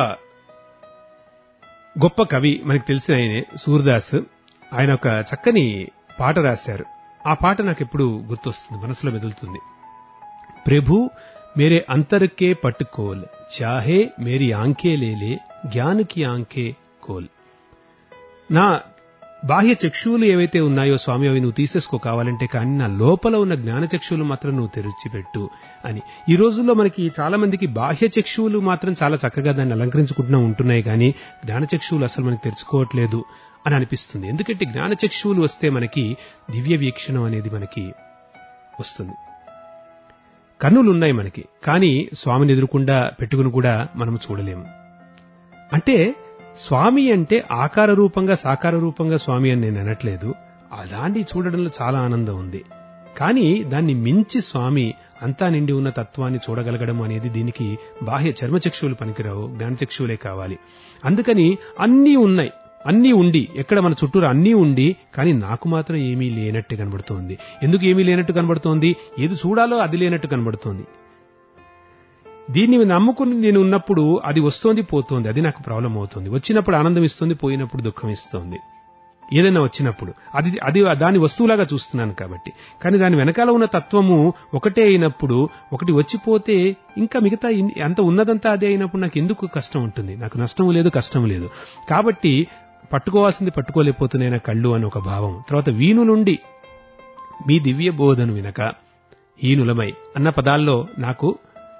S5: గొప్ప కవి మనకు తెలిసిన ఆయనే సూర్దాస్ ఆయన ఒక చక్కని పాట రాశారు ఆ పాట నాకు ఎప్పుడు గుర్తొస్తుంది మనసులో మెదులుతుంది ప్రభు మేరే అంతర్ కే పట్టుకోల్ చాహే మేరీ ఆంకే లేలే జ్ఞాన్ కి ఆంకే కోల్ నా బాహ్య చక్షువులు ఏవైతే ఉన్నాయో స్వామి అవి నువ్వు తీసేసుకో కావాలంటే కానీ నా లోపల ఉన్న జ్ఞాన చక్షువులు మాత్రం నువ్వు తెరిచిపెట్టు అని ఈ రోజుల్లో మనకి చాలా మందికి బాహ్య చక్షువులు మాత్రం చాలా చక్కగా దాన్ని అలంకరించుకుంటున్నా ఉంటున్నాయి కానీ జ్ఞాన చక్షువులు అసలు మనకి తెరుచుకోవట్లేదు అని అనిపిస్తుంది ఎందుకంటే జ్ఞాన చక్షువులు వస్తే మనకి దివ్య వీక్షణం అనేది మనకి వస్తుంది కన్నులు ఉన్నాయి మనకి కానీ స్వామిని ఎదురుకుండా పెట్టుకుని కూడా మనం చూడలేము అంటే స్వామి అంటే ఆకార రూపంగా సాకార రూపంగా స్వామి అని నేను అనట్లేదు ఆ దాన్ని చూడడంలో చాలా ఆనందం ఉంది కానీ దాన్ని మించి స్వామి అంతా నిండి ఉన్న తత్వాన్ని చూడగలగడం అనేది దీనికి బాహ్య చర్మచక్షువులు పనికిరావు జ్ఞానచక్షువులే కావాలి అందుకని అన్నీ ఉన్నాయి అన్నీ ఉండి ఎక్కడ మన చుట్టూరు అన్నీ ఉండి కానీ నాకు మాత్రం ఏమీ లేనట్టు కనబడుతోంది ఎందుకు ఏమీ లేనట్టు కనబడుతోంది ఏది చూడాలో అది లేనట్టు కనబడుతోంది దీన్ని నమ్ముకుని నేను ఉన్నప్పుడు అది వస్తోంది పోతోంది అది నాకు ప్రాబ్లం అవుతుంది వచ్చినప్పుడు ఆనందం ఇస్తుంది పోయినప్పుడు దుఃఖం ఇస్తోంది ఏదైనా వచ్చినప్పుడు అది అది దాని వస్తువులాగా చూస్తున్నాను కాబట్టి కానీ దాని వెనకాల ఉన్న తత్వము ఒకటే అయినప్పుడు ఒకటి వచ్చిపోతే ఇంకా మిగతా ఇన్- అంత ఉన్నదంతా అదే అయినప్పుడు నాకు ఎందుకు కష్టం ఉంటుంది నాకు నష్టం లేదు కష్టం లేదు కాబట్టి పట్టుకోవాల్సింది పట్టుకోలేకపోతున్నాయి నా కళ్ళు అని ఒక భావం తర్వాత వీణు నుండి మీ దివ్య బోధను వినక హీనులమై అన్న పదాల్లో నాకు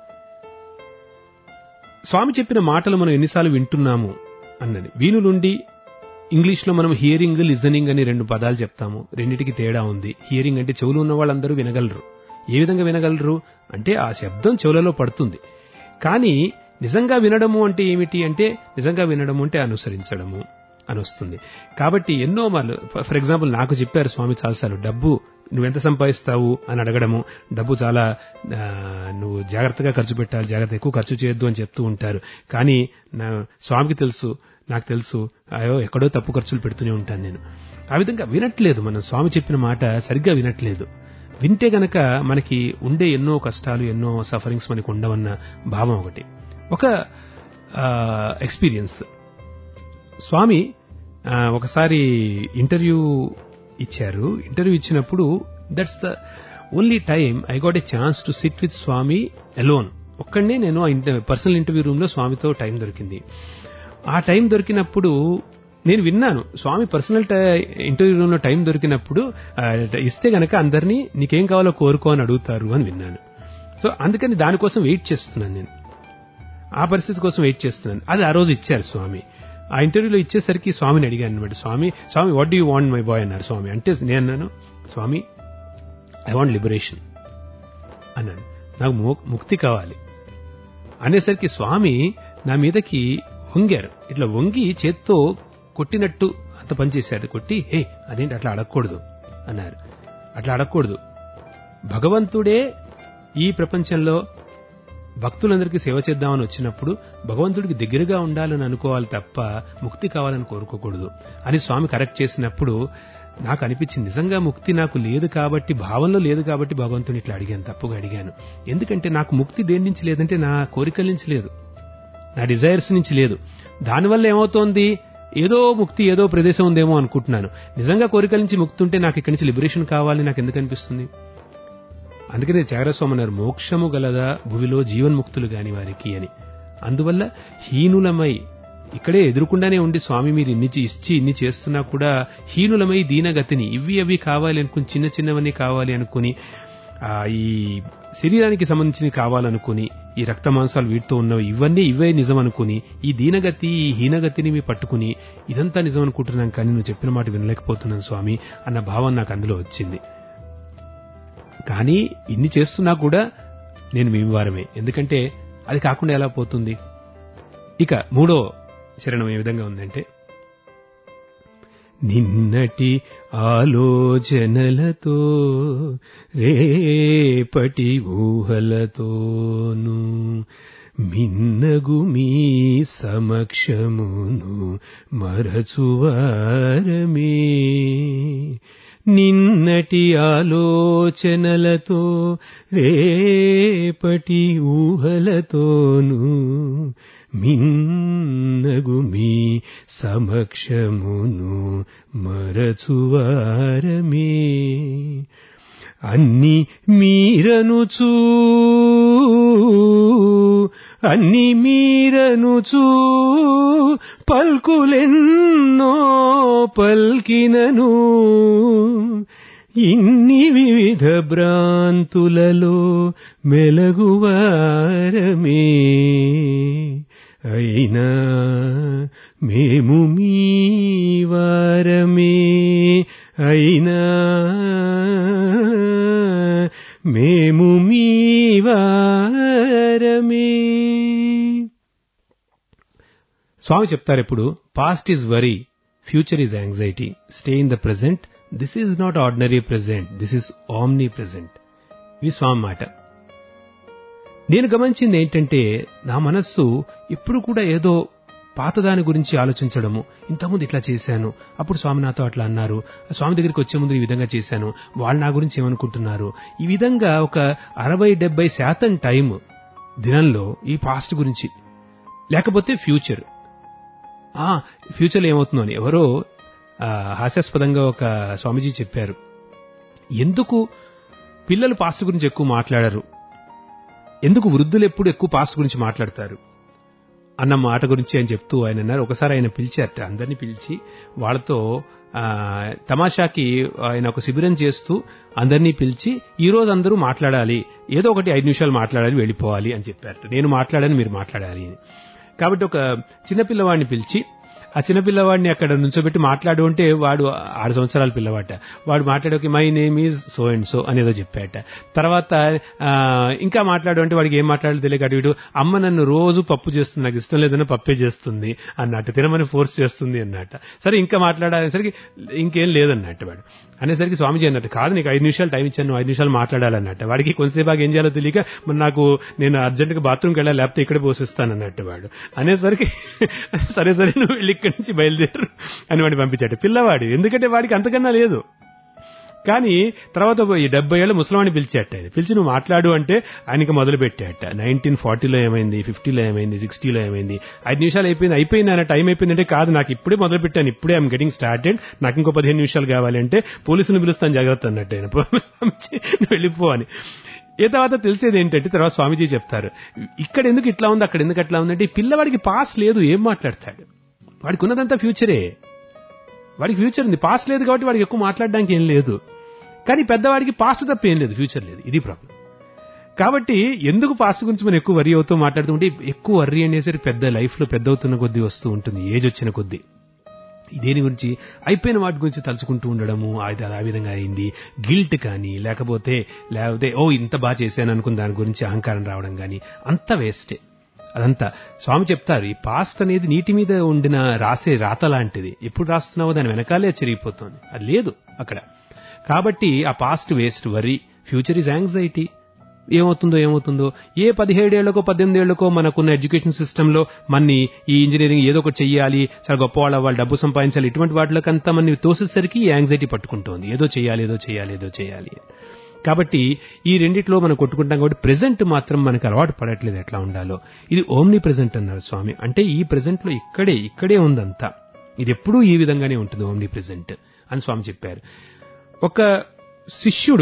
S5: స్వామి చెప్పిన మాటలు మనం ఎన్నిసార్లు వింటున్నాము అన్నది వీణు నుండి ఇంగ్లీష్లో మనం హియరింగ్ లిజనింగ్ అని రెండు పదాలు చెప్తాము రెండిటికి తేడా ఉంది హియరింగ్ అంటే చెవులు ఉన్న వాళ్ళందరూ వినగలరు ఏ విధంగా వినగలరు అంటే ఆ శబ్దం చెవులలో పడుతుంది కానీ నిజంగా వినడము అంటే ఏమిటి అంటే నిజంగా వినడము అంటే అనుసరించడము అని వస్తుంది కాబట్టి ఎన్నో మార్లు ఫర్ ఎగ్జాంపుల్ నాకు చెప్పారు స్వామి చాలాసార్లు డబ్బు నువ్వెంత సంపాదిస్తావు అని అడగడము డబ్బు చాలా ఆ, నువ్వు జాగ్రత్తగా ఖర్చు పెట్టాలి జాగ్రత్త ఎక్కువ ఖర్చు చేయొద్దు అని చెప్తూ ఉంటారు కానీ నా స్వామికి తెలుసు నాకు తెలుసు అయ్యో ఎక్కడో తప్పు ఖర్చులు పెడుతూనే ఉంటాను నేను ఆ విధంగా వినట్లేదు మనం స్వామి చెప్పిన మాట సరిగ్గా వినట్లేదు వింటే గనక మనకి ఉండే ఎన్నో కష్టాలు ఎన్నో సఫరింగ్స్ మనకు ఉండవన్న భావం ఒకటి ఒక ఎక్స్పీరియన్స్ స్వామి ఆ, ఒకసారి ఇంటర్వ్యూ ఇచ్చారు ఇంటర్వ్యూ ఇచ్చినప్పుడు that's the only time I got a chance to sit with Swami alone ఒక్కడనే నేను పర్సనల్ ఇంటర్వ్యూ రూమ్ లో స్వామితో టైం దొరికింది ఆ టైం దొరికినప్పుడు నేను విన్నాను స్వామి పర్సనల్ ఇంటర్వ్యూ రూమ్ లో టైం దొరికినప్పుడు ఆ, ఇస్తే గనక అందరినీ నీకేం కావాలో కోరుకో అని అడుగుతారు అని విన్నాను సో అందుకని దానికోసం వెయిట్ చేస్తున్నాను నేను ఆ పరిస్థితి కోసం వెయిట్ చేస్తున్నాను అది ఆ రోజు ఇచ్చారు స్వామి ఆ ఇంటర్వ్యూలో ఇచ్చేసరికి స్వామిని అడిగాను అనమాట Swami Swami what do you want my boy అన్నారు స్వామి అంటే నేను అన్నాను స్వామి ఐ వాంట్ లిబరేషన్ అన్నాను నాకు మో- ముక్తి కావాలి అనేసరికి స్వామి నా మీదకి వంగారు ఇట్లా వంగి చేత్తో కొట్టినట్టు అంత పనిచేశారు కొట్టి హే అదేంటి అట్లా అడగకూడదు అన్నారు అట్లా అడగకూడదు భగవంతుడే ఈ ప్రపంచంలో భక్తులందరికీ సేవ చేద్దామని వచ్చినప్పుడు భగవంతుడికి దగ్గరగా ఉండాలని అనుకోవాలి తప్ప ముక్తి కావాలని కోరుకోకూడదు అని స్వామి కరెక్ట్ చేసినప్పుడు నాకు అనిపించింది నిజంగా ముక్తి నాకు లేదు కాబట్టి భావంలో లేదు కాబట్టి భగవంతుని ఇట్లా అడిగాను తప్పుగా అడిగాను ఎందుకంటే నాకు ముక్తి దేని నుంచి లేదంటే నా కోరికల నుంచి లేదు నా డిజైర్స్ నుంచి లేదు దానివల్ల ఏమవుతోంది ఏదో ముక్తి ఏదో ప్రదేశం ఉందేమో అనుకుంటున్నాను నిజంగా కోరికల నుంచి ముక్తి ఉంటే నాకు ఇక్కడి నుంచి లిబరేషన్ కావాలి నాకు ఎందుకు అనిపిస్తుంది అందుకనే చాగరస్వామి అన్నారు మోక్షము గలదా భువిలో జీవన్ముక్తులు గాని వారికి అని అందువల్ల హీనులమై ఇక్కడే ఎదురుకుండానే ఉండి స్వామి మీరు ఇన్ని చే- ఇచ్చి ఇన్ని చేస్తున్నా కూడా హీనులమై దీనగతిని ఇవి అవి కావాలి అనుకుని చిన్న చిన్నవన్నీ కావాలి అనుకుని ఆ, ఈ శరీరానికి సంబంధించినవి కావాలనుకుని ఈ రక్త మాంసాలు వీటితో ఉన్నవి ఇవన్నీ ఇవే నిజం అనుకుని ఈ దీనగతి ఈ హీనగతిని మీ పట్టుకుని ఇదంతా నిజం అనుకుంటున్నాను కానీ నువ్వు చెప్పిన మాట వినలేకపోతున్నాను స్వామి అన్న భావం నాకు అందులో వచ్చింది కానీ ఇన్ని చేస్తున్నా కూడా నేను మీ వారమే ఎందుకంటే అది కాకుండా ఎలా పోతుంది ఇక మూడో చరణం ఏ విధంగా ఉందంటే నిన్నటి ఆలోచనలతో రేపటి ఊహలతోను మిన్నగు మీ సమక్షమును మరచువారమే నిన్నటి ఆలోచనలతో రేపటి ఊహలతోను మిన్నగు మీ సమక్షమును మరచువారమే అన్ని మీరనుచూ అన్ని మీరనుచూ పల్కులెన్నో పల్కినను ఇన్ని వివిధ భ్రాంతులలో మెలగువారమే అయినా మేము మీ వారమే అయినా మేము మీ వారమే స్వామి చెప్తారు ఎప్పుడు past is worry future is anxiety stay in the present this is not ordinary present this is omnipresent ఇది స్వామి మాట నేను గమనించింది ఏంటంటే నా మనస్సు ఎప్పుడు కూడా ఏదో పాతదాని గురించి ఆలోచించడము ఇంతకుముందు ఇట్లా చేశాను అప్పుడు స్వామి నాతో అట్లా అన్నారు స్వామి దగ్గరికి వచ్చే ముందు ఈ విధంగా చేశాను వాళ్ళు నా గురించి ఏమనుకుంటున్నారు ఈ విధంగా ఒక అరవై డెబ్బై శాతం టైం దినంలో ఈ పాస్ట్ గురించి లేకపోతే ఫ్యూచర్ ఆ ఫ్యూచర్లో ఏమవుతుందో అని ఎవరో ఆ, హాస్యాస్పదంగా ఒక స్వామీజీ చెప్పారు ఎందుకు పిల్లలు పాస్ట్ గురించి ఎక్కువ మాట్లాడరు ఎందుకు వృద్ధులు ఎప్పుడు ఎక్కువ పాస్ట్ గురించి మాట్లాడతారు అన్న మాట గురించి ఆయన చెప్తూ ఆయన అన్నారు ఒకసారి ఆయన పిలిచారట అందరినీ పిలిచి వాళ్ళతో ఆ, తమాషాకి ఆయన ఒక శిబిరం చేస్తూ అందరినీ పిలిచి ఈ రోజు అందరూ మాట్లాడాలి ఏదో ఒకటి ఐదు నిమిషాలు మాట్లాడాలి వెళ్ళిపోవాలి అని చెప్పారట నేను మాట్లాడాను మీరు మాట్లాడాలి అని కాబట్టి ఒక చిన్నపిల్లవాడిని పిలిచి ఆ చిన్నపిల్లవాడిని అక్కడ నుంచోబెట్టి మాట్లాడు అంటే వాడు ఆరు సంవత్సరాల పిల్లవాట వాడు మాట్లాడేకి my name is so and so అనేదో చెప్పాట తర్వాత ఆ, ఇంకా మాట్లాడు అంటే వాడికి ఏం మాట్లాడాలో తెలియక అటు ఇటు అమ్మ నన్ను రోజు పప్పు చేస్తుంది నాకు ఇష్టం లేదన్నా పప్పే చేస్తుంది అన్నట్టు తినమని ఫోర్స్ చేస్తుంది అన్నట్ట సరే ఇంకా మాట్లాడాలనేసరికి ఇంకేం లేదన్నట్టు వాడు అనేసరికి స్వామిజీ అన్నట్టు కాదు నీకు ఐదు నిమిషాలు టైం ఇచ్చాను నువ్వు ఐదు నిమిషాలు మాట్లాడాలన్నట్టు వాడికి కొంతసేపు ఆగి ఏం చేయాలో తెలియక మరి నాకు నేను అర్జెంటుగా బాత్రూమ్కి వెళ్ళాలి లేకపోతే ఇక్కడే పోషిస్తాను అన్నట్టు వాడు అనేసరికి సరే సరే నువ్వు వెళ్ళి ఇక్కడి నుంచి బయలుదేరు అని వాడిని పంపించాడు పిల్లవాడు ఎందుకంటే వాడికి అంతకన్నా లేదు కానీ తర్వాత ఈ డెబ్బై ఏళ్ళ ముసలివాడిని పిలిచాట ఆయన పిలిచి నువ్వు మాట్లాడు అంటే ఆయనకి మొదలు పెట్టాట నైన్టీన్ ఫార్టీలో ఏమైంది ఫిఫ్టీలో ఏమైంది సిక్స్టీలో ఏమైంది ఐదు నిమిషాలు అయిపోయింది అయిపోయింది ఆయన టైం అయిపోయిందంటే కాదు నాకు ఇప్పుడే మొదలు పెట్టాను ఇప్పుడే ఐఎమ్ గెటింగ్ స్టార్టెడ్ నాకు ఇంకో పదిహేను నిమిషాలు కావాలి అంటే పోలీసుని పిలుస్తాను జాగ్రత్త అన్నట్టు ఆయన పంపించి, నువ్వు వెళ్ళిపో అని ఏ తర్వాత తెలిసేది ఏంటంటే తర్వాత స్వామీజీ చెప్తారు ఇక్కడ ఎందుకు ఇట్లా ఉంది అక్కడ ఎందుకు అట్లా ఉందంటే ఈ పిల్లవాడికి పాస్ లేదు ఏం మాట్లాడతాడు వాడికి ఉన్నదంతా ఫ్యూచరే వాడికి ఫ్యూచర్ ఉంది పాస్ట్ లేదు కాబట్టి వాడికి ఎక్కువ మాట్లాడడానికి ఏం లేదు కానీ పెద్దవాడికి పాస్ట్ తప్ప ఏం లేదు ఫ్యూచర్ లేదు ఇది ప్రాబ్లం కాబట్టి ఎందుకు పాస్ట్ గురించి మనం ఎక్కువ వరి అవుతూ మాట్లాడుతుంటే ఎక్కువ వర్రీ అనేసరికి పెద్ద లైఫ్ లో పెద్ద అవుతున్న కొద్దీ వస్తూ ఉంటుంది ఏజ్ వచ్చిన కొద్దీ దేని గురించి అయిపోయిన వాటి గురించి తలుచుకుంటూ ఉండడము అది ఆ విధంగా అయింది గిల్ట్ కానీ లేకపోతే లేకపోతే ఓ ఇంత బాగా చేశాను అనుకున్న దాని గురించి అహంకారం రావడం కానీ అంత వేస్టే అదంతా స్వామి చెప్తారు ఈ పాస్ట్ అనేది నీటి మీద ఉండిన రాసే రాత లాంటిది ఎప్పుడు రాస్తున్నావో దాని వెనకాలే చెరిగిపోతుంది అది లేదు అక్కడ కాబట్టి ఆ past waste worry future is anxiety ఏమవుతుందో ఏమవుతుందో ఏ పదిహేడేళ్లకో పద్దెనిమిది ఏళ్లకో మనకున్న ఎడ్యుకేషన్ సిస్టంలో మన్ని ఈ ఇంజనీరింగ్ ఏదో ఒకటి చెయ్యాలి చాలా గొప్పవాళ్ళ వాళ్ళు డబ్బు సంపాదించాలి ఇటువంటి వాటిలోకంతా మన తోసేసరికి ఈ యాంగ్జైటీ పట్టుకుంటోంది ఏదో చేయాలి ఏదో చేయాలి ఏదో చేయాలి కాబట్టి ఈ రెండిట్లో మనం కొట్టుకుంటాం కాబట్టి ప్రెజెంట్ మాత్రం మనకు అలవాటు పడట్లేదు ఎట్లా ఉండాలో ఇది ఓమ్ని ప్రెజెంట్ అన్నారు స్వామి అంటే ఈ ప్రెజెంట్ లో ఇక్కడే ఇక్కడే ఉందంతా ఇది ఎప్పుడూ ఈ విధంగానే ఉంటుంది ఓమ్ని ప్రెజెంట్ అని స్వామి చెప్పారు ఒక శిష్యుడు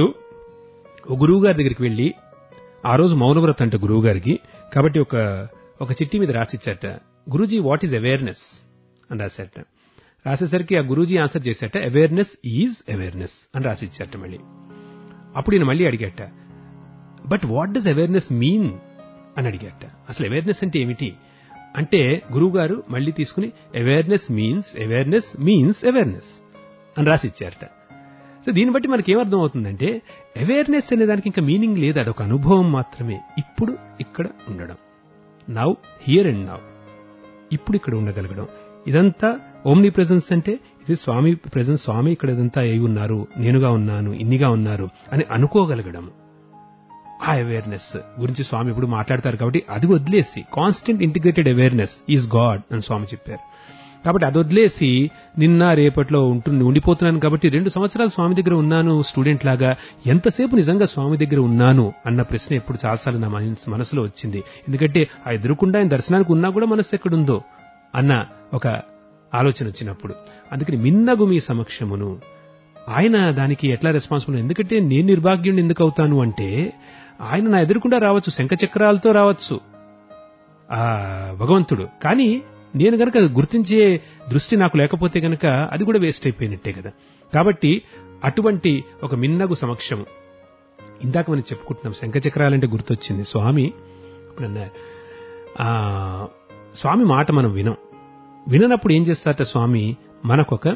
S5: ఒక గురువు గారి దగ్గరికి వెళ్ళి ఆ రోజు మౌనవ్రత అంట గురువు గారికి కాబట్టి ఒక ఒక చిట్టి మీద రాసిచ్చాట గురూజీ వాట్ ఈజ్ అవేర్నెస్ అని రాశాట రాసేసరికి ఆ గురూజీ ఆన్సర్ చేశాట అవేర్నెస్ ఈజ్ అవేర్నెస్ అని రాసిచ్చాట మళ్ళీ అప్పుడు ఈయన మళ్ళీ అడిగాట but what does awareness mean అని అడిగాట అసలు అవేర్నెస్ అంటే ఏమిటి అంటే గురువు గారు మళ్ళీ తీసుకుని awareness means awareness means awareness అని రాసిచ్చారట సో దీన్ని బట్టి మనకి ఏమర్థం అవుతుందంటే అవేర్నెస్ అనే దానికి ఇంకా మీనింగ్ లేదు అదొక అనుభవం మాత్రమే ఇప్పుడు ఇక్కడ ఉండడం నవ్ హియర్ అండ్ నవ్ ఇప్పుడు ఇక్కడ ఉండగలగడం ఇదంతా ఓమ్ని ప్రెజెన్స్ అంటే ఇది స్వామి ప్రెజెన్స్ స్వామి ఇక్కడ ఇదంతా అయి ఉన్నారు నేనుగా ఉన్నాను ఇన్నిగా ఉన్నారు అని అనుకోగలగడం ఆ అవేర్నెస్ గురించి స్వామి ఇప్పుడు మాట్లాడతారు కాబట్టి అది వదిలేసి constant integrated awareness is God అని స్వామి చెప్పారు కాబట్టి అది వదిలేసి నిన్న రేపట్లో ఉంటు ఉండిపోతున్నాను కాబట్టి రెండు సంవత్సరాలు స్వామి దగ్గర ఉన్నాను స్టూడెంట్ లాగా ఎంతసేపు నిజంగా స్వామి దగ్గర ఉన్నాను అన్న ప్రశ్న ఎప్పుడు చాలాసార్లు నా మనస్- మనసులో వచ్చింది ఎందుకంటే ఆ ఎదురుకుండా ఆయన దర్శనానికి ఉన్నా కూడా మనస్సు ఎక్కడుందో అన్న ఒక ఆలోచన వచ్చినప్పుడు అందుకని మిన్నగు మీ సమక్షమును ఆయన దానికి ఎట్లా రెస్పాన్సిబుల్ ఎందుకంటే నేను నిర్భాగ్యుడిని ఎందుకు అవుతాను అంటే ఆయన నా ఎదురుకుండా రావచ్చు శంఖచక్రాలతో రావచ్చు ఆ భగవంతుడు కానీ నేను గనక గుర్తించే దృష్టి నాకు లేకపోతే గనక అది కూడా వేస్ట్ అయిపోయినట్టే కదా కాబట్టి అటువంటి ఒక మిన్నగు సమక్షము ఇందాక మనం చెప్పుకుంటున్నాం శంఖచక్రాలంటే గుర్తొచ్చింది స్వామి ఇప్పుడు అన్నారు ఆ, స్వామి మాట మనం వినం విననప్పుడు ఏం చేస్తారట స్వామి మనకొక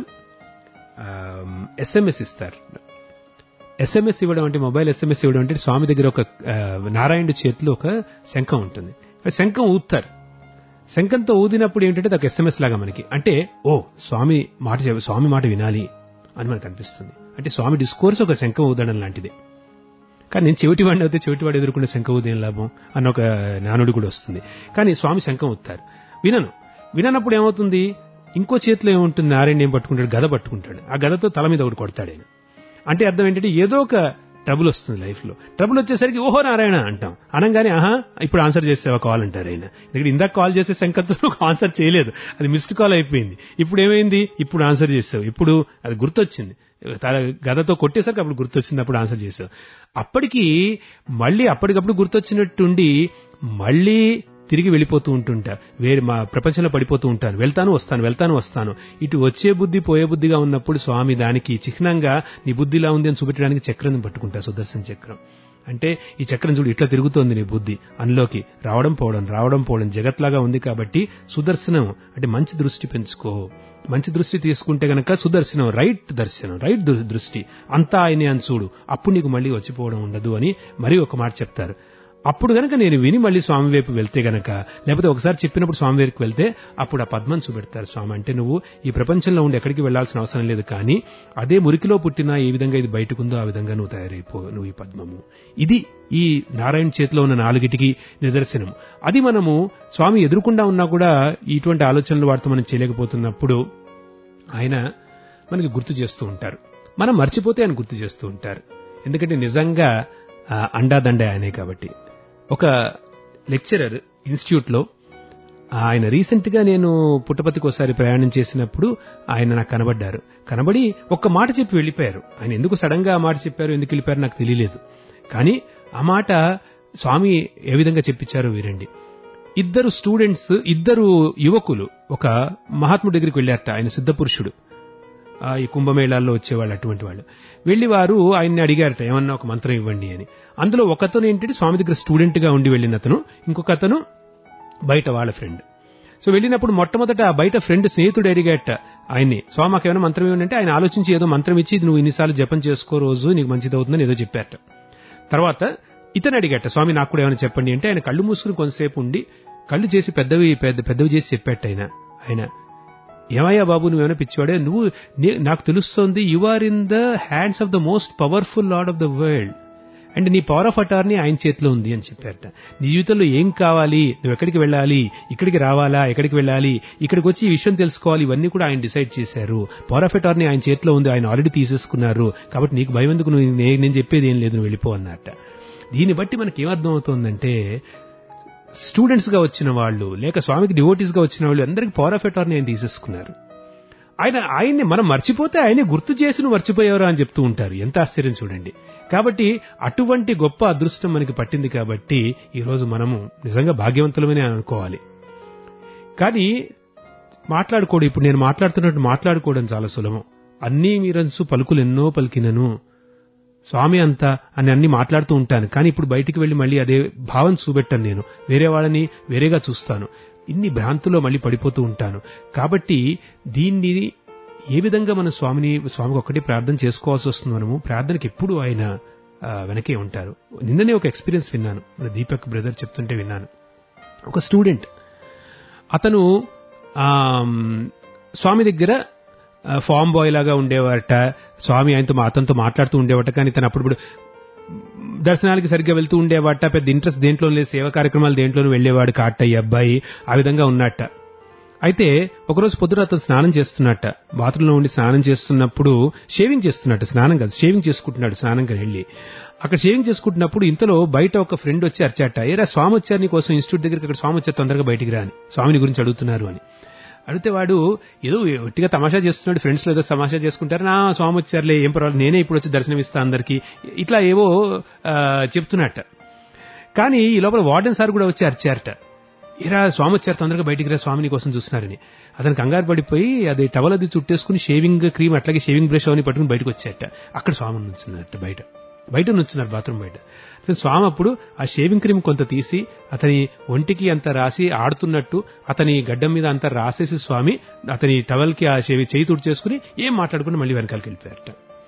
S5: ఎస్ఎంఎస్ ఇస్తారు ఎస్ఎంఎస్ ఇవ్వడం అంటే మొబైల్ ఎస్ఎంఎస్ ఇవ్వడం అంటే స్వామి దగ్గర ఒక ఆ, నారాయణుడి చేతిలో ఒక శంఖం ఉంటుంది ఆ శంఖం ఊదుతారు శంఖంతో ఊదినప్పుడు ఏంటంటే అది ఒక ఎస్ఎంఎస్ లాగా మనకి అంటే ఓ స్వామి మాట చెప్- స్వామి మాట వినాలి అని మనకు అనిపిస్తుంది అంటే స్వామి డిస్కోర్స్ ఒక శంఖం ఊదడం లాంటిదే కానీ నేను చెవిటివాడిని అయితే చెవిటివాడు ఎదుర్కొనే శంఖ ఉదయం లాభం అన్న ఒక నానుడు కూడా వస్తుంది కానీ స్వామి శంఖం ఊత్తారు వినను విననప్పుడు ఏమవుతుంది ఇంకో చేతిలో ఏముంటుంది నారాయణ ఏం పట్టుకుంటాడు గద పట్టుకుంటాడు ఆ గదతో తల మీద ఒకటి కొడతాడు ఆయన అంటే అర్థం ఏంటంటే ఏదో ఒక ట్రబుల్ వస్తుంది లైఫ్ లో ట్రబుల్ వచ్చేసరికి ఓహో నారాయణ అంటాం అనగానే ఆహా ఇప్పుడు ఆన్సర్ చేసేవా కాల్ అంటారు ఆయన ఎందుకంటే ఇందాక కాల్ చేసే శంకర్తో నువ్వు ఆన్సర్ చేయలేదు అది మిస్డ్ కాల్ అయిపోయింది ఇప్పుడు ఏమైంది ఇప్పుడు ఆన్సర్ చేసావు ఇప్పుడు అది గుర్తొచ్చింది తల గదతో కొట్టేసరికి అప్పుడు గుర్తొచ్చింది అప్పుడు ఆన్సర్ చేసావు అప్పటికి మళ్ళీ అప్పటికప్పుడు గుర్తొచ్చినట్టుండి మళ్ళీ తిరిగి వెళ్ళిపోతూ ఉంటుంటా వేరే మా ప్రపంచంలో పడిపోతూ ఉంటాను వెళ్తాను వస్తాను వెళ్తాను వస్తాను ఇటు వచ్చే బుద్ధి పోయే బుద్ధిగా ఉన్నప్పుడు స్వామి దానికి చిహ్నంగా నీ బుద్ధి ఇలా ఉంది అని చూపెట్టడానికి చక్రం పట్టుకుంటా సుదర్శన చక్రం అంటే ఈ చక్రం చూడు ఇట్లా తిరుగుతోంది నీ బుద్ధి అందులోకి రావడం పోవడం రావడం పోవడం జగత్లాగా ఉంది కాబట్టి సుదర్శనం అంటే మంచి దృష్టి పెంచుకో మంచి దృష్టి తీసుకుంటే గనక సుదర్శనం రైట్ దర్శనం రైట్ దృ- దృష్టి అంతా ఆయనే అని చూడు అప్పుడు నీకు మళ్ళీ వచ్చిపోవడం ఉండదు అని మరీ ఒక మాట చెప్తారు అప్పుడు గనక నేను విని మళ్ళీ స్వామి వైపు వెళ్తే గనక లేకపోతే ఒకసారి చెప్పినప్పుడు స్వామి వైపుకి వెళ్తే అప్పుడు ఆ పద్మం చూపెడతారు స్వామి అంటే నువ్వు ఈ ప్రపంచంలో ఉండి ఎక్కడికి వెళ్లాల్సిన అవసరం లేదు కానీ అదే మురికిలో పుట్టినా ఏ విధంగా ఇది బయటకుందో ఆ విధంగా నువ్వు తయారైపో నువ్వు ఈ పద్మము ఇది ఈ నారాయణ చేతిలో ఉన్న నాలుగిటికి నిదర్శనం అది మనము స్వామి ఎదురుకుండా ఉన్నా కూడా ఇటువంటి ఆలోచనలు వాటితో మనం చేయలేకపోతున్నప్పుడు ఆయన మనకి గుర్తు చేస్తూ ఉంటారు మనం మర్చిపోతే ఆయన గుర్తు చేస్తూ ఉంటారు ఎందుకంటే నిజంగా ఆ, అండాదండే ఆయనే కాబట్టి ఒక లెక్చరర్ ఇన్స్టిట్యూట్లో ఆయన రీసెంట్ గా నేను పుట్టపతికి ఒకసారి ప్రయాణం చేసినప్పుడు ఆయన నాకు కనబడ్డారు కనబడి ఒక్క మాట చెప్పి వెళ్ళిపోయారు ఆయన ఎందుకు సడన్ గా ఆ మాట చెప్పారు ఎందుకు వెళ్ళిపోయారు నాకు తెలియలేదు కానీ ఆ మాట స్వామి ఏ విధంగా చెప్పించారో వీరండి ఇద్దరు స్టూడెంట్స్ ఇద్దరు యువకులు ఒక మహాత్ముడి దగ్గరికి వెళ్ళారట ఆయన సిద్ధపురుషుడు ఆ, ఈ కుంభమేళాల్లో వచ్చేవాళ్ళు అటువంటి వాళ్ళు వెళ్ళి వారు ఆయన్ని అడిగారట ఏమన్నా ఒక మంత్రం ఇవ్వండి అని అందులో ఒకతను ఏంటంటే స్వామి దగ్గర స్టూడెంట్ గా ఉండి వెళ్ళిన అతను ఇంకొక అతను బయట వాళ్ళ ఫ్రెండ్ సో వెళ్ళినప్పుడు మొట్టమొదట ఆ బయట ఫ్రెండ్ స్నేహితుడు అడిగాట ఆయన్ని స్వామి మాకు ఏమైనా మంత్రం ఇవ్వండి అంటే ఆయన ఆలోచించి ఏదో మంత్రం ఇచ్చి ఇది నువ్వు ఇన్నిసార్లు జపం చేసుకో రోజు నీకు మంచిది అవుతుందని ఏదో చెప్పారట తర్వాత ఇతను అడిగట స్వామి నాకు కూడా ఏమైనా చెప్పండి అంటే ఆయన కళ్ళు మూసుకుని కొంతసేపు ఉండి కళ్ళు చేసి పెద్దవి పెద్ద పెద్దవి చేసి చెప్పాట ఆయన ఆయన ఏమయ్యా బాబు నువ్వేమైనా పిచ్చివాడే నువ్వు నే- నాకు తెలుస్తోంది you are in the hands of the most powerful lord of the world and నీ పవర్ ఆఫ్ అటార్నీ ఆయన చేతిలో ఉంది అని చెప్పారట నీ జీవితంలో ఏం కావాలి నువ్వు ఎక్కడికి వెళ్ళాలి ఇక్కడికి రావాలా ఎక్కడికి వెళ్ళాలి ఇక్కడికి వచ్చి ఈ విషయం తెలుసుకోవాలి ఇవన్నీ కూడా ఆయన డిసైడ్ చేశారు పవర్ ఆఫ్ అటార్నీ ఆయన చేతిలో ఉంది ఆయన ఆల్రెడీ తీసేసుకున్నారు కాబట్టి నీకు భయం ఎందుకు నువ్వు నే- నేను చెప్పేది ఏం లేదు నువ్వు వెళ్ళిపో అన్నట్ట దీన్ని బట్టి మనకి ఏమర్థం అవుతోందంటే స్టూడెంట్స్ గా వచ్చిన వాళ్ళు లేక స్వామికి డివోటీస్ గా వచ్చిన వాళ్ళు అందరికి పవర్ ఆఫ్ అటార్నీ ఆయన తీసేసుకున్నారు ఆయన ఆయన్ని మనం మర్చిపోతే ఆయనే గుర్తు చేసి నువ్వు మర్చిపోయారు అని చెప్తూ ఉంటారు ఎంత ఆశ్చర్యం చూడండి కాబట్టి అటువంటి గొప్ప అదృష్టం మనకి పట్టింది కాబట్టి ఈ రోజు మనము నిజంగా భాగ్యవంతులమని అనుకోవాలి కానీ మాట్లాడుకోవడం ఇప్పుడు నేను మాట్లాడుతున్నట్టు మాట్లాడుకోవడం చాలా సులభం అన్నీ మీరంచు పలుకులు ఎన్నో పలికినను స్వామి అంతా అని అన్ని మాట్లాడుతూ ఉంటాను కానీ ఇప్పుడు బయటికి వెళ్లి మళ్ళీ అదే భావం చూపెట్టాను నేను వేరే వాళ్ళని వేరేగా చూస్తాను ఇన్ని భ్రాంతుల్లో మళ్ళీ పడిపోతూ ఉంటాను కాబట్టి దీన్ని ఏ విధంగా మన స్వామిని స్వామికి ఒక్కటి ప్రార్థన చేసుకోవాల్సి వస్తుంది మనము ప్రార్థనకి ఎప్పుడు ఆయన ఆ, వెనకే ఉంటారు నిన్ననే ఒక ఎక్స్పీరియన్స్ విన్నాను మన దీపక్ బ్రదర్ చెప్తుంటే విన్నాను ఒక స్టూడెంట్ అతను ఆమ్, స్వామి దగ్గర ఆ, ఫామ్ బాయ్ లాగా ఉండేవారట స్వామి ఆయనతో మా- అతనితో మాట్లాడుతూ ఉండేవాట కానీ తను అప్పుడు దర్శనాలకి సరిగ్గా వెళ్తూ ఉండేవాట పెద్ద ఇంట్రెస్ట్ దేంట్లో లేదు సేవా కార్యక్రమాలు దేంట్లోనూ వెళ్ళేవాడు కాట ఈ అబ్బాయి ఆ విధంగా ఉన్నట్ట అయితే ఒకరోజు పొద్దున అతను స్నానం చేస్తున్నట్ట బాత్రూంలో ఉండి స్నానం చేస్తున్నప్పుడు షేవింగ్ చేస్తున్నట్టు స్నానం కాదు షేవింగ్ చేసుకుంటున్నాడు స్నానంకి వెళ్ళి అక్కడ షేవింగ్ చేసుకుంటున్నప్పుడు ఇంతలో బయట ఒక ఫ్రెండ్ వచ్చి అరిచాట ఏరా స్వామి వచ్చారు నీ కోసం ఇన్స్టిట్యూట్ దగ్గరికి అక్కడ స్వామి వచ్చారు తొందరగా బయటికి రాని స్వామిని గురించి అడుగుతున్నారు అని అడిగితే వాడు ఏదో ఒట్టిగా తమాషా చేస్తున్నాడు ఫ్రెండ్స్ ఏదో తమాషా చేసుకుంటారు నా స్వామి వచ్చారులే ఏం పర్వాలేదు నేనే ఇప్పుడు వచ్చి దర్శనం ఇస్తా అందరికి ఇట్లా ఏవో ఆ, చెప్తున్నట్ట కానీ ఈ లోపల వార్డెన్ సార్ కూడా వచ్చి అరిచారట ఇరా స్వామి వచ్చారు తొందరగా బయటికి రా స్వామిని కోసం చూస్తున్నారని అతను కంగారు పడిపోయి అది టవల్ అది చుట్టేసుకుని షేవింగ్ క్రీమ్ అట్లాగే షేవింగ్ బ్రష్ అవన్నీ పట్టుకుని బయటకు వచ్చారట అక్కడ స్వామి నుంచున్నారట బయట బయట నుంచున్నారు బాత్రూమ్ బయట అతను స్వామి అప్పుడు ఆ షేవింగ్ క్రీమ్ కొంత తీసి అతని ఒంటికి అంత రాసి ఆడుతున్నట్టు అతని గడ్డం మీద అంత రాసేసి స్వామి అతని టవల్కి ఆ షేవి చేయి తుడిచేసుకుని ఏం మాట్లాడుకుని మళ్ళీ వెనకాలకి వెళ్ళిపోయారట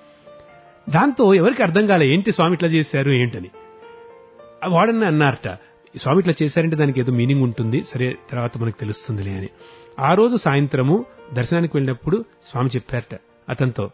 S5: దాంతో ఎవరికి అర్థం కాలే ఏంటి స్వామి ఇట్లా చేశారు ఏంటని ఆ వాడని అన్నారట స్వామి ఇట్లా చేశారంటే దానికి ఏదో మీనింగ్ ఉంటుంది సరే తర్వాత మనకు తెలుస్తుందిలే అని ఆ రోజు సాయంత్రము దర్శనానికి వెళ్ళినప్పుడు స్వామి చెప్పారట అతనితో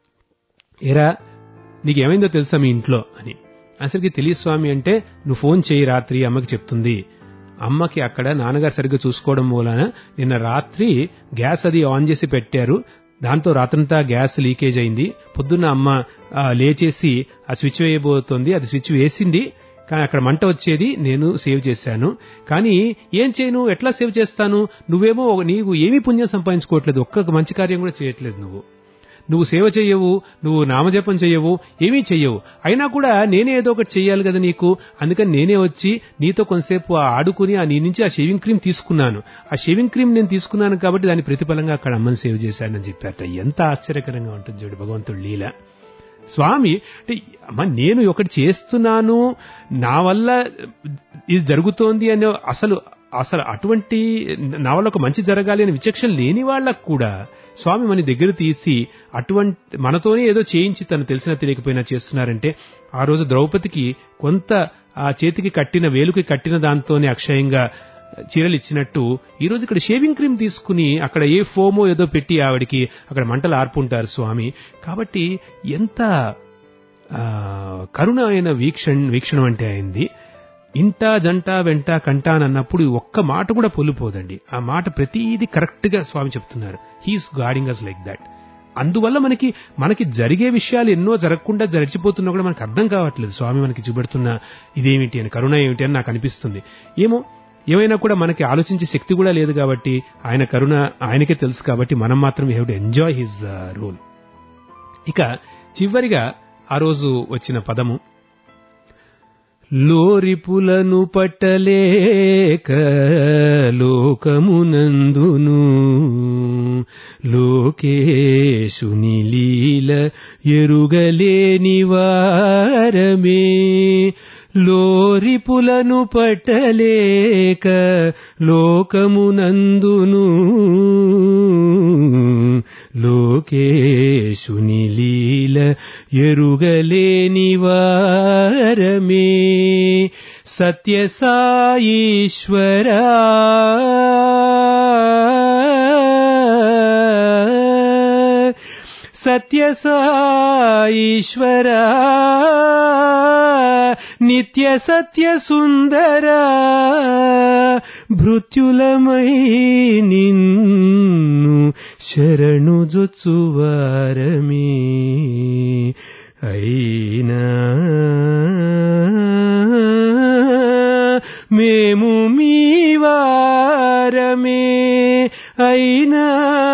S5: ఏరా నీకేమైందో తెలుసా మీ ఇంట్లో అని అసలుకి తెలియదు స్వామి అంటే నువ్వు ఫోన్ చేయి రాత్రి అమ్మకి చెప్తుంది అమ్మకి అక్కడ నాన్నగారు సరిగ్గా చూసుకోవడం మూలాన నిన్న రాత్రి గ్యాస్ అది ఆన్ చేసి పెట్టారు దాంతో రాత్రంతా గ్యాస్ లీకేజ్ అయింది పొద్దున్న అమ్మ ఆ, లేచేసి ఆ స్విచ్ వేయబోతోంది అది స్విచ్ వేసింది కానీ అక్కడ మంట వచ్చేది నేను సేవ్ చేశాను కానీ ఏం చేయను ఎట్లా సేవ్ చేస్తాను నువ్వేమో ఒక- నీకు ఏమీ పుణ్యం సంపాదించుకోవట్లేదు ఒక్క మంచి కార్యం కూడా చేయట్లేదు నువ్వు నువ్వు సేవ చెయ్యవు నువ్వు నామజపం చెయ్యవు ఏమీ చెయ్యవు అయినా కూడా నేనే ఏదో ఒకటి చెయ్యాలి కదా నీకు అందుకని నేనే వచ్చి నీతో కొంతసేపు ఆ ఆడుకుని ఆ నీ నుంచి ఆ షేవింగ్ క్రీమ్ తీసుకున్నాను ఆ షేవింగ్ క్రీమ్ నేను తీసుకున్నాను కాబట్టి దాని ప్రతిఫలంగా అక్కడ అమ్మని సేవ్ చేశానని చెప్పారట ఎంత ఆశ్చర్యకరంగా ఉంటుంది చూడు భగవంతుడు లీల స్వామి అంటే అమ్మ నేను ఒకటి చేస్తున్నాను నా వల్ల ఇది జరుగుతోంది అనే అసలు అసలు అటువంటి నా వల్ల ఒక మంచి జరగాలి అనే విచక్షణ లేని వాళ్ళకు కూడా స్వామి మన దగ్గర తీసి అటువంటి మనతోనే ఏదో చేయించి తను తెలిసినా తెలియకపోయినా చేస్తున్నారంటే ఆ రోజు ద్రౌపదికి కొంత ఆ చేతికి కట్టిన వేలుకి కట్టిన దాంతోనే అక్షయంగా చీరలు ఇచ్చినట్టు ఈ రోజు ఇక్కడ షేవింగ్ క్రీమ్ తీసుకుని అక్కడ ఏ ఫోమో ఏదో పెట్టి ఆవిడికి అక్కడ మంటలు ఆర్పుంటారు స్వామి కాబట్టి ఎంత ఆ, కరుణ అయిన వీక్షణ వీక్షణం అంటే అయింది ఇంటా జంట వెంట కంట అని అన్నప్పుడు ఈ ఒక్క మాట కూడా పొల్లిపోదండి ఆ మాట ప్రతిదీ కరెక్ట్ గా స్వామి చెప్తున్నారు he's guiding us like that అందువల్ల మనకి మనకి జరిగే విషయాలు ఎన్నో జరగకుండా జరిచిపోతున్నా కూడా మనకు అర్థం కావట్లేదు స్వామి మనకి చూపెడుతున్న ఇదేమిటి అని కరుణ ఏమిటి అని నాకు అనిపిస్తుంది ఏమో ఏమైనా కూడా మనకి ఆలోచించే శక్తి కూడా లేదు కాబట్టి ఆయన కరుణ ఆయనకే తెలుసు కాబట్టి మనం మాత్రం have to enjoy his role ఇక చివరిగా ఆ రోజు వచ్చిన పదము లోరిపులను పట్టలేక లోకమునందును లోకేశుని లీల ఎరుగలేని వారమే లోరిపులను పట్టలేక లోకమునందును లోకేశుని లీల ఎరుగలేని వారమే సత్య సాయీశ్వరా సత్య సాయీశ్వరా నిత్య సత్య సుందరా భృత్యులమై నిన్ను శరణు జొచ్చువారమే అయినా మేము మీ వారమే అయినా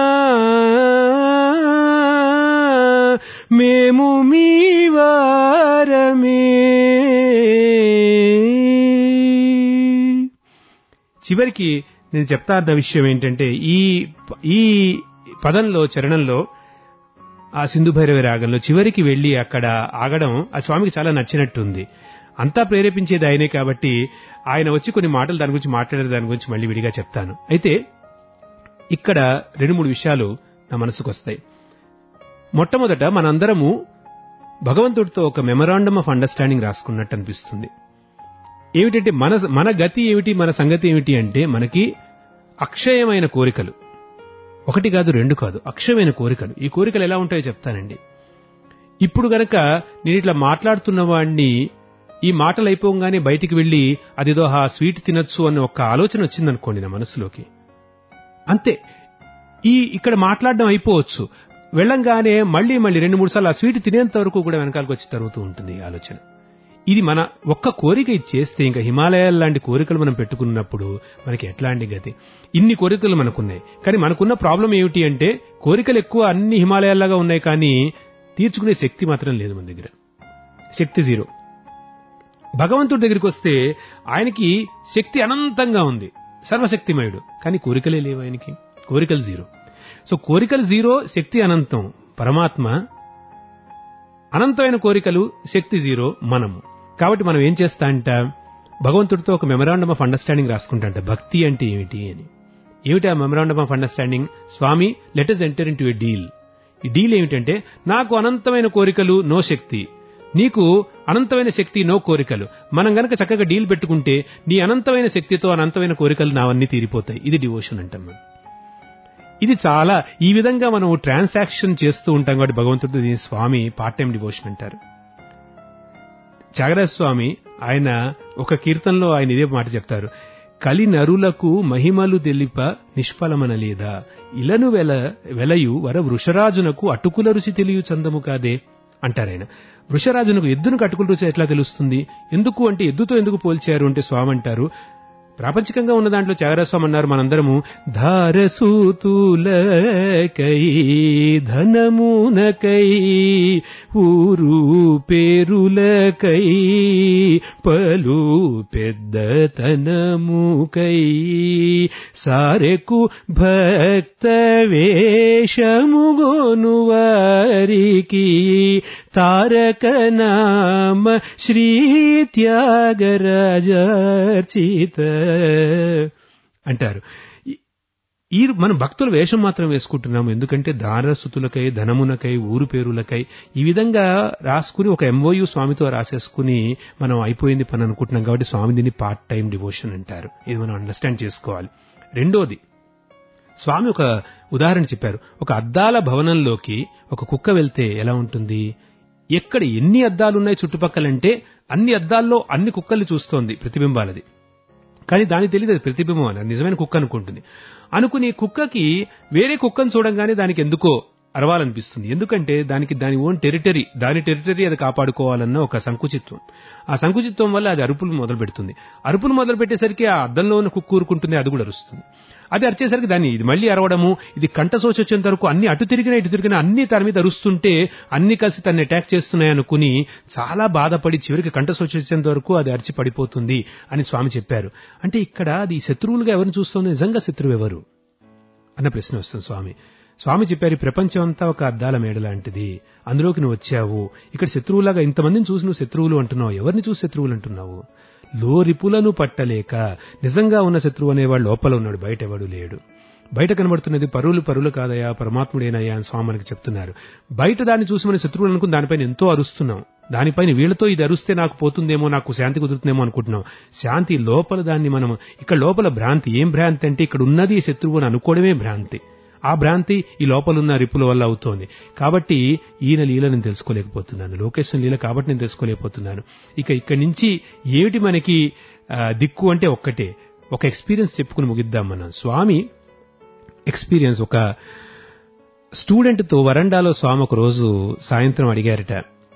S5: మేము మీ వారమే చివరికి నేను చెప్తా అన్న విషయం ఏంటంటే ఈ ఈ పదంలో చరణంలో ఆ సింధు భైరవి రాగంలో చివరికి వెళ్లి అక్కడ ఆగడం ఆ స్వామికి చాలా నచ్చినట్టుంది అంతా ప్రేరేపించేది ఆయనే కాబట్టి ఆయన వచ్చి కొన్ని మాటలు దాని గురించి మాట్లాడే దాని గురించి మళ్ళీ విడిగా చెప్తాను అయితే ఇక్కడ రెండు మూడు విషయాలు నా మనసుకు వస్తాయి మొట్టమొదట మనందరము భగవంతుడితో ఒక మెమరాండమ్ ఆఫ్ అండర్స్టాండింగ్ రాసుకున్నట్టు అనిపిస్తుంది ఏమిటంటే మన మన గతి ఏమిటి మన సంగతి ఏమిటి అంటే మనకి అక్షయమైన కోరికలు ఒకటి కాదు రెండు కాదు అక్షయమైన కోరికలు ఈ కోరికలు ఎలా ఉంటాయో చెప్తానండి ఇప్పుడు గనక నేను ఇట్లా మాట్లాడుతున్న వాడిని ఈ మాటలు అయిపోగానే బయటికి వెళ్ళి అదేదో ఆ స్వీట్ తినొచ్చు అన్న ఒక ఆలోచన వచ్చిందనుకోండి నా మనసులోకి అంతే ఈ ఇక్కడ మాట్లాడడం అయిపోవచ్చు వెళ్ళంగానే మళ్ళీ మళ్ళీ రెండు మూడు సార్లు ఆ స్వీట్ తినేంత వరకు కూడా వెనకాలకు వచ్చి తరుగుతూ ఉంటుంది ఈ ఆలోచన ఇది మన ఒక్క కోరిక ఇది చేస్తే ఇంకా హిమాలయాల లాంటి కోరికలు మనం పెట్టుకున్నప్పుడు మనకి ఎట్లాంటి గతి ఇన్ని కోరికలు మనకున్నాయి కానీ మనకున్న ప్రాబ్లం ఏమిటి అంటే కోరికలు ఎక్కువ అన్ని హిమాలయాల్లాగా ఉన్నాయి కానీ తీర్చుకునే శక్తి మాత్రం లేదు మన దగ్గర శక్తి జీరో భగవంతుడి దగ్గరికి వస్తే ఆయనకి శక్తి అనంతంగా ఉంది సర్వశక్తిమయుడు కానీ కోరికలే లేవు ఆయనకి కోరికలు జీరో సో కోరికలు జీరో శక్తి అనంతం పరమాత్మ అనంతమైన కోరికలు శక్తి జీరో మనము కాబట్టి మనం ఏం చేస్తా అంట భగవంతుడితో ఒక మెమరాండమ్ ఆఫ్ అండర్స్టాండింగ్ రాసుకుంటా భక్తి అంటే ఏమిటి అని ఏమిటి ఆ memorandum of understanding Swami let us enter into a deal ఈ డీల్ ఏమిటంటే నాకు అనంతమైన కోరికలు నో శక్తి నీకు అనంతమైన శక్తి నో కోరికలు మనం గనక చక్కగా డీల్ పెట్టుకుంటే నీ అనంతమైన శక్తితో అనంతమైన కోరికలు నావన్నీ తీరిపోతాయి ఇది డివోషన్ అంటాం మనం ఇది చాలా ఈ విధంగా మనం ట్రాన్సాక్షన్ చేస్తూ ఉంటాం కాబట్టి భగవంతుడు దీని స్వామి పార్ట్ టైం డివోషన్ అంటారు త్యాగరాజ స్వామి ఆయన ఒక కీర్తనలో ఆయన ఇదే మాట చెప్తారు కలి నరులకు మహిమలు తెలిప నిష్ఫలమన లేదా ఇలను వెల వెలయు వర వృషరాజునకు అటుకుల రుచి తెలియు చందము కాదే అంటారాయన వృషరాజునకు ఎద్దును అటుకుల రుచి ఎట్లా తెలుస్తుంది ఎందుకు అంటే ఎద్దుతో ఎందుకు పోల్చారు అంటే స్వామి అంటారు ప్రాపంచికంగా ఉన్న దాంట్లో త్యాగరాజస్వామి అన్నారు మనందరము ధారసూతులకై ధనమునకై ఊరు పేరులకై పలు పెద్దతనముకై సారెకు భక్త వేషముగోను వారికి తారక నామ శ్రీ త్యాగరాజర్చిత అంటారు ఈ- ఈ మనం భక్తుల వేషం మాత్రం వేసుకుంటున్నాము ఎందుకంటే దారసుతులకై ధనమునకై ఊరు పేరులకై ఈ విధంగా రాసుకుని ఒక ఎంఓయు స్వామితో రాసేసుకుని మనం అయిపోయింది పని అనుకుంటున్నాం కాబట్టి స్వామి దీన్ని పార్ట్ టైం డివోషన్ అంటారు ఇది మనం అండర్స్టాండ్ చేసుకోవాలి రెండోది స్వామి ఒక ఉదాహరణ చెప్పారు ఒక అద్దాల భవనంలోకి ఒక కుక్క వెళ్తే ఎలా ఉంటుంది ఎక్కడ ఎన్ని అద్దాలు ఉన్నాయి చుట్టుపక్కలంటే అన్ని అద్దాల్లో అన్ని కుక్కల్ని చూస్తోంది ప్రతిబింబాలది కానీ దానికి తెలియదు అది ప్రతిబింబం అని అది నిజమైన కుక్క అనుకుంటుంది అనుకుని కుక్కకి వేరే కుక్కను చూడంగానే దానికి ఎందుకో అరవాలనిపిస్తుంది ఎందుకంటే దానికి దాని ఓన్ టెరిటరీ దాని టెరిటరీ అది కాపాడుకోవాలన్న ఒక సంకుచిత్వం ఆ సంకుచిత్వం వల్ల అది అరుపులు మొదలు పెడుతుంది అరుపులు మొదలు పెట్టేసరికి ఆ అద్దంలో ఉన్న కుక్క ఊరుకుంటుంది అది కూడా అరుస్తుంది అది అరిచేసరికి దాన్ని ఇది మళ్ళీ అరవడము ఇది కంట సోచి వచ్చేంత వరకు అన్ని అటు తిరిగినా ఇటు తిరిగినా అన్ని తన మీద అరుస్తుంటే అన్ని కలిసి తన్ని అటాక్ చేస్తున్నాయి అనుకుని చాలా బాధపడి చివరికి కంట సోచి వచ్చేంత వరకు అది అరిచి పడిపోతుంది అని స్వామి చెప్పారు అంటే ఇక్కడ అది శత్రువులుగా ఎవరిని చూస్తోంది నిజంగా శత్రువు ఎవరు అన్న ప్రశ్న వస్తుంది స్వామి స్వామి చెప్పారు ఈ ప్రపంచం అంతా ఒక అద్దాల మేడ లాంటిది అందులోకి నువ్వు వచ్చావు ఇక్కడ శత్రువులాగా ఇంతమందిని చూసి నువ్వు శత్రువులు అంటున్నావు ఎవరిని చూసి శత్రువులు అంటున్నావు లోరిపులను పట్టలేక నిజంగా ఉన్న శత్రువు అనేవాడు లోపల ఉన్నాడు బయట ఎవడు లేడు బయట కనబడుతున్నది పరువులు పరులు కాదయా పరమాత్ముడేనయ్యా అని స్వామి మనకి చెప్తున్నారు బయట దాన్ని చూసి మన శత్రువులు అనుకుని దానిపైన ఎంతో అరుస్తున్నాం దానిపైన వీళ్ళతో ఇది అరుస్తే నాకు పోతుందేమో నాకు శాంతి కుదురుతుందేమో అనుకుంటున్నాం శాంతి లోపల దాన్ని మనం ఇక్కడ లోపల భ్రాంతి ఏం భ్రాంతి అంటే ఇక్కడ ఉన్నది శత్రువు అని అనుకోవడమే భ్రాంతి ఆ భ్రాంతి ఈ లోపలున్న రిపుల వల్ల అవుతోంది కాబట్టి ఈయన లీల నేను తెలుసుకోలేకపోతున్నాను లోకేషన్ లీల కాబట్టి నేను తెలుసుకోలేకపోతున్నాను ఇక ఇక్కడి నుంచి ఏమిటి మనకి ఆ, దిక్కు అంటే ఒక్కటే ఒక ఎక్స్పీరియన్స్ చెప్పుకుని ముగిద్దాం మనం స్వామి ఎక్స్పీరియన్స్ ఒక స్టూడెంట్తో వరండాలో స్వామి ఒక రోజు సాయంత్రం అడిగారట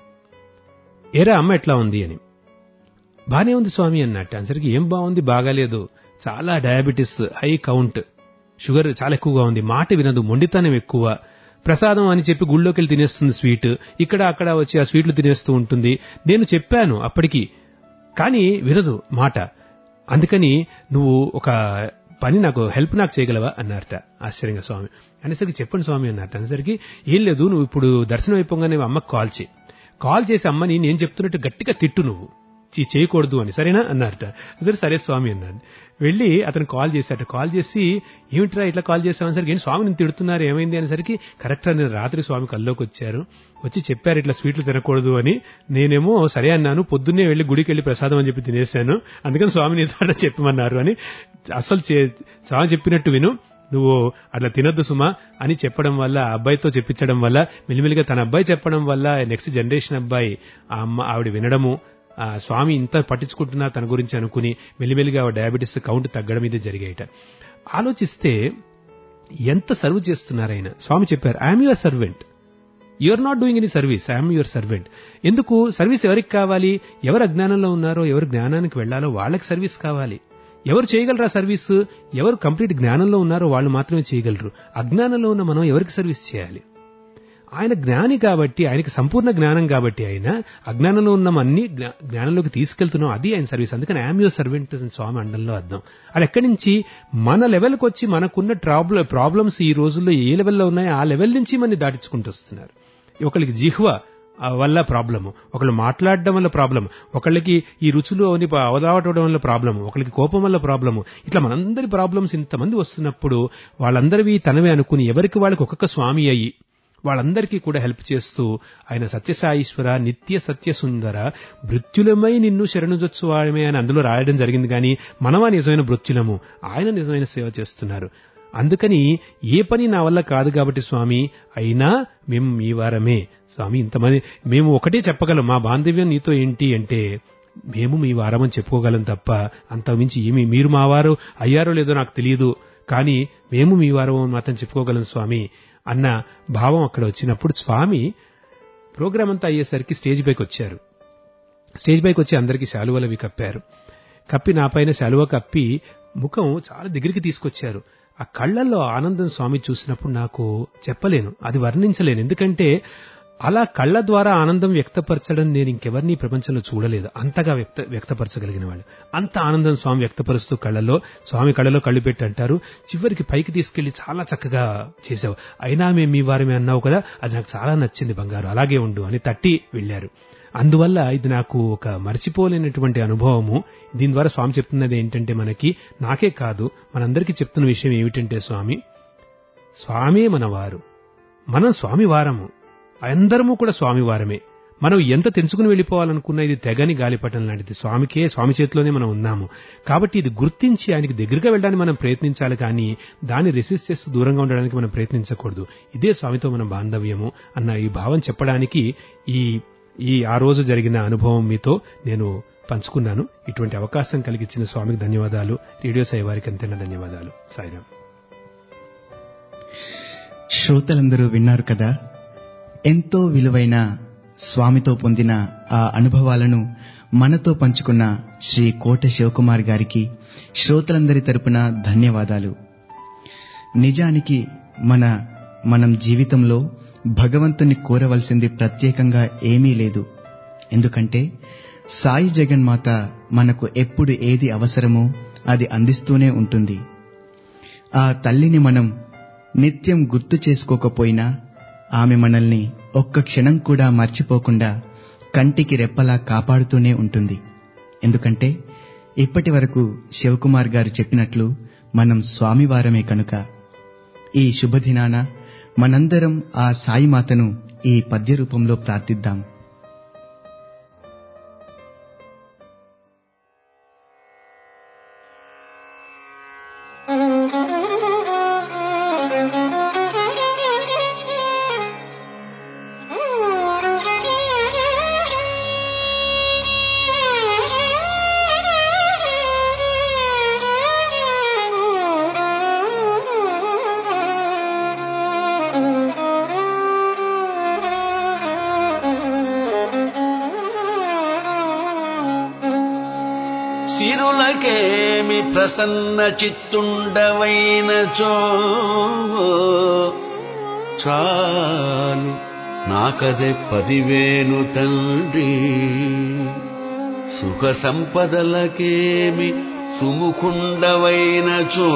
S5: ఏరా అమ్మ ఎట్లా ఉంది అని బానే ఉంది స్వామి అన్నట్టు answerకి ఏం బాగుంది బాగాలేదు చాలా డయాబెటిస్ హై కౌంట్ షుగర్ చాలా ఎక్కువగా ఉంది మాట వినదు మొండితనం ఎక్కువ ప్రసాదం అని చెప్పి గుళ్ళోకి వెళ్ళి తినేస్తుంది స్వీట్ ఇక్కడ అక్కడ వచ్చి ఆ స్వీట్లు తినేస్తూ ఉంటుంది నేను చెప్పాను అప్పటికి కానీ వినదు మాట అందుకని నువ్వు ఒక పని నాకు హెల్ప్ నాకు చేయగలవా అన్నారట ఆశ్చర్యంగా స్వామి అనేసరికి చెప్పండి స్వామి అన్నట్టు అనేసరికి ఏం లేదు నువ్వు ఇప్పుడు దర్శనం అయిపోగానే అమ్మకి కాల్ చేయి కాల్ చేసి అమ్మని నేను చెప్తున్నట్టు గట్టిగా తిట్టు నువ్వు చీ- చేయకూడదు అని సరేనా అన్నారట సరే సరే స్వామి అన్నాను వెళ్ళి అతను కాల్ చేశాట కాల్ చేసి ఏమిట్రా ఇట్లా కాల్ చేసామని ఏం స్వామి నేను తిడుతున్నారు ఏమైంది అనేసరికి కరెక్ట్గా నేను రాత్రి స్వామి కల్లోకి వచ్చారు వచ్చి చెప్పారు ఇట్లా స్వీట్లు తినకూడదు అని నేనేమో సరే అన్నాను పొద్దున్నే వెళ్ళి గుడికి వెళ్ళి ప్రసాదం అని చెప్పి తినేశాను అందుకని స్వామి నీతో అట్లా చెప్పమన్నారు అని అసలు చే- స్వామి చెప్పినట్టు విను నువ్వు అట్లా తినొద్దు సుమా అని చెప్పడం వల్ల ఆ అబ్బాయితో చెప్పించడం వల్ల మెల్లిమెల్లిగా తన అబ్బాయి చెప్పడం వల్ల నెక్స్ట్ జనరేషన్ అబ్బాయి ఆ అమ్మ ఆవిడ వినడము ఆ స్వామి ఇంత పట్టించుకుంటున్నా తన గురించి అనుకుని మెల్లిమెల్లిగా ఆ డయాబెటీస్ కౌంట్ తగ్గడం ఇది జరిగాయట ఆలోచిస్తే ఎంత సర్వ్ చేస్తున్నారైనా స్వామి చెప్పారు I'm your servant you're not doing any service I'm your servant ఎందుకు సర్వీస్ ఎవరికి కావాలి ఎవరు అజ్ఞానంలో ఉన్నారో ఎవరు జ్ఞానానికి వెళ్లాలో వాళ్ళకి సర్వీస్ కావాలి ఎవరు చేయగలరా సర్వీస్ ఎవరు కంప్లీట్ జ్ఞానంలో ఉన్నారో వాళ్ళు మాత్రమే చేయగలరు అజ్ఞానంలో ఉన్న మనం ఎవరికి సర్వీస్ చేయాలి ఆయన జ్ఞాని కాబట్టి ఆయనకి సంపూర్ణ జ్ఞానం కాబట్టి ఆయన అజ్ఞానంలో ఉన్న అన్ని జ్ఞా- జ్ఞానంలోకి తీసుకెళ్తున్నాం అది ఆయన సర్వీస్ అందుకని ఐఎమ్ యువర్ సర్వెంట్ అని స్వామి అండంలో అర్థం అది ఎక్కడి నుంచి మన లెవెల్కి వచ్చి మనకున్న ట్రాబ్ల ప్రాబ్లమ్స్ ఈ రోజుల్లో ఏ లెవెల్లో ఉన్నాయో ఆ లెవెల్ నుంచి మనని దాటించుకుంటూ వస్తున్నారు ఒకళ్ళకి జిహ్వ ఆ, వల్ల ప్రాబ్లము ఒకళ్ళు మాట్లాడడం వల్ల ప్రాబ్లం ఒకళ్ళకి ఈ రుచులు అని అవదావటం వల్ల ప్రాబ్లము ఒకళ్ళకి కోపం వల్ల ప్రాబ్లము ఇట్లా మనందరి ప్రాబ్లమ్స్ ఇంతమంది వస్తున్నప్పుడు వాళ్ళందరివి తనవే అనుకుని ఎవరికి వాళ్ళకి ఒక్కొక్క స్వామి అయ్యి వాళ్ళందరికీ కూడా హెల్ప్ చేస్తూ ఆయన సత్యసాయీశ్వర నిత్య సత్య సుందర మృత్యులమై నిన్ను శరణుజొచ్చువాడమే అని అందులో రాయడం జరిగింది కానీ మనమా నిజమైన మృత్యులము ఆయన నిజమైన సేవ చేస్తున్నారు అందుకని ఏ పని నా వల్ల కాదు కాబట్టి స్వామి అయినా మేము మీ వారమే స్వామి ఇంతమంది మేము ఒకటే చెప్పగలం మా బాంధవ్యం నీతో ఏంటి అంటే మేము మీ వారమని చెప్పుకోగలం తప్ప అంతకుమించి ఏమి మీరు మా వారు అయ్యారో లేదో నాకు తెలియదు కానీ మేము మీ వారం అని మాత్రం చెప్పుకోగలం స్వామి అన్న భావం అక్కడ వచ్చినప్పుడు స్వామి ప్రోగ్రామ్ అంతా అయ్యేసరికి స్టేజ్ పైకి వచ్చారు స్టేజ్ పైకి వచ్చి అందరికీ శాలువలవి కప్పారు కప్పి నా పైన శాలువ కప్పి ముఖం చాలా దగ్గరికి తీసుకొచ్చారు ఆ కళ్ళల్లో ఆనందం స్వామి చూసినప్పుడు నాకు చెప్పలేను అది వర్ణించలేను ఎందుకంటే అలా కళ్ళ ద్వారా ఆనందం వ్యక్తపరచడం నేను ఇంకెవరిని ఈ ప్రపంచంలో చూడలేదు అంతగా వ్యక్త వ్యక్తపరచగలిగిన వాళ్ళు అంత ఆనందం స్వామి వ్యక్తపరుస్తూ కళ్ళలో స్వామి కళ్ళలో కళ్ళు పెట్టి అంటారు చివరికి పైకి తీసుకెళ్లి చాలా చక్కగా చేసావు అయినా మేము మీ వారమే అన్నావు కదా అది నాకు చాలా నచ్చింది బంగారు అలాగే ఉండు అని తట్టి వెళ్ళారు అందువల్ల ఇది నాకు ఒక మర్చిపోలేనటువంటి అనుభవము దీని ద్వారా స్వామి చెప్తున్నది ఏంటంటే మనకి నాకే కాదు మనందరికీ చెప్తున్న విషయం ఏమిటంటే స్వామి స్వామే మన వారు మనం స్వామి వారము అందరము కూడా స్వామి వారమే మనం ఎంత తెంచుకుని వెళ్ళిపోవాలనుకున్నా ఇది తెగని గాలిపటం లాంటిది స్వామికే స్వామి చేతిలోనే మనం ఉన్నాము కాబట్టి ఇది గుర్తించి ఆయనకి దగ్గరగా వెళ్ళడానికి మనం ప్రయత్నించాలి కానీ దాన్ని రెసిస్ట్ చేస్తూ దూరంగా ఉండడానికి మనం ప్రయత్నించకూడదు ఇదే స్వామితో మన బాంధవ్యము అన్న ఈ భావం చెప్పడానికి ఈ ఈ ఆ రోజు జరిగిన అనుభవం మీతో నేను పంచుకున్నాను ఇటువంటి అవకాశం కలిగించిన స్వామికి ధన్యవాదాలు రేడియో సాయి వారికి అంతైనా ధన్యవాదాలు సాయిరామ్
S3: శ్రోతలందరూ విన్నారు కదా ఎంతో విలువైన స్వామితో పొందిన ఆ అనుభవాలను మనతో పంచుకున్న శ్రీ కోట శివకుమార్ గారికి శ్రోతలందరి తరపున ధన్యవాదాలు నిజానికి మన మనం జీవితంలో భగవంతుని కోరవలసింది ప్రత్యేకంగా ఏమీ లేదు ఎందుకంటే సాయి జగన్మాత మనకు ఎప్పుడు ఏది అవసరమో అది అందిస్తూనే ఉంటుంది ఆ తల్లిని మనం నిత్యం గుర్తు చేసుకోకపోయినా ఆమె మనల్ని ఒక్క క్షణం కూడా మర్చిపోకుండా కంటికి రెప్పలా కాపాడుతూనే ఉంటుంది ఎందుకంటే ఇప్పటి వరకు శివకుమార్ గారు చెప్పినట్లు మనం స్వామివారమే కనుక ఈ శుభదినాన మనందరం ఆ సాయిమాతను ఈ పద్య రూపంలో ప్రార్థిద్దాం
S6: సిరులకేమి ప్రసన్న చిత్తుండవైనచో చాలు నాకదే పదివేలు తండ్రి సుఖ సంపదలకేమి సుముఖుండవైనచో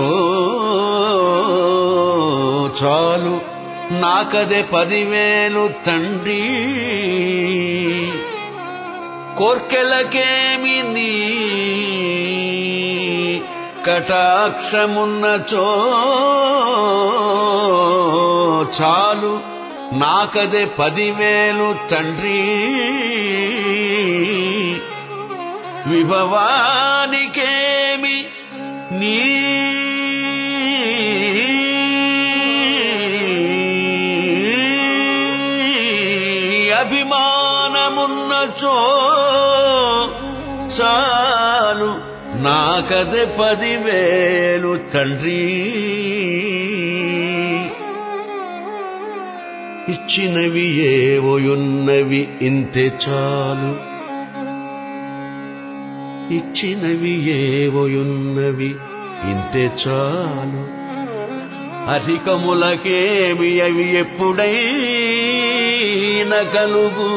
S6: చాలు నాకదే పదివేలు తండ్రి కోర్కెలకేమి నీ కటాక్షమున్నచో చాలు నాకదే పదివేలు తండ్రి విభవానికేమి నీ అభిమానమున్నచో చాలు నాకదే పదివేలు తండ్రి ఇచ్చినవి ఏవోయున్నవి ఇంతే చాలు ఇచ్చినవి ఏవోయున్నవి ఇంతే చాలు అధికములకేమి అవి ఎప్పుడైన కలుగు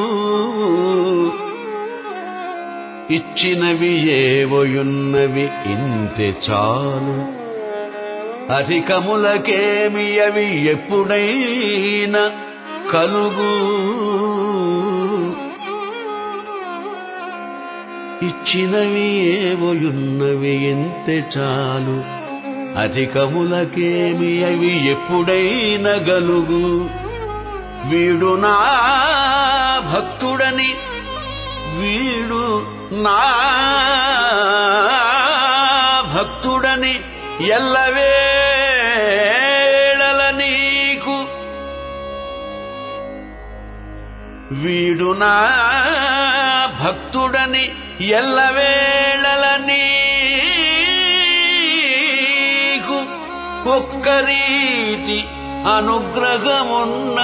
S6: ఇచ్చినవి ఏవోయున్నవి ఇంతే చాలు అధికములకేమి అవి ఎప్పుడైన కలుగు ఇచ్చినవి ఏవోయున్నవి ఇంతే చాలు అధికములకేమి అవి ఎప్పుడైన గలుగు వీడు నా భక్తుడని వీడు నా భక్తుడని ఎల్లవేళల నీకు వీడు నా భక్తుడని ఎల్లవేళల నీకు ఒక్కరీతి అనుగ్రహమున్న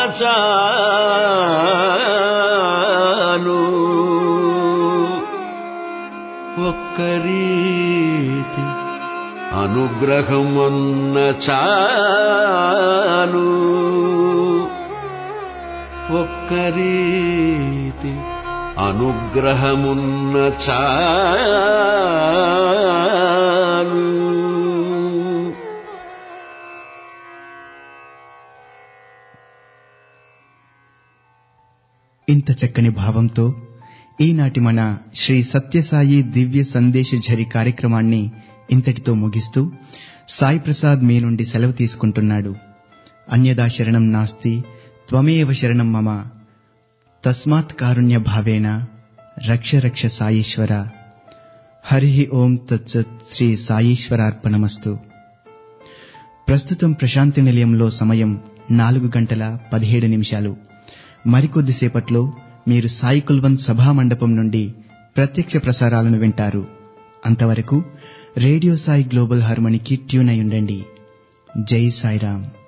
S6: చాలు ఒక్కరీతి అనుగ్రహమున్న చాలు ఒక్కరీతి అనుగ్రహమున్న చాలు
S3: ఇంత చక్కని భావంతో ఈనాటి మన శ్రీ సత్యసాయి దివ్య సందేశ ఝరి కార్యక్రమాన్ని ఇంతటితో ముగిస్తూ సాయి ప్రసాద్ మీ నుండి సెలవు తీసుకుంటున్నాడు అన్యదా శరణం నాస్తి త్వమేవ శరణం మమ తస్మాత్ కారుణ్య భావేన రక్ష రక్ష సాయీశ్వర హరి ఓం తత్సత్ శ్రీ సాయీశ్వరార్పణమస్తు ప్రస్తుతం ప్రశాంతి నిలయంలో సమయం నాలుగు గంటల పదిహేడు నిమిషాలు మరికొద్దిసేపట్లో మీరు సాయి కుల్వంత్ సభా మండపం నుండి ప్రత్యక్ష ప్రసారాలను వింటారు అంతవరకు రేడియో సాయి గ్లోబల్ హార్మోనికి ట్యూన్ అయి ఉండండి జై సాయిరాం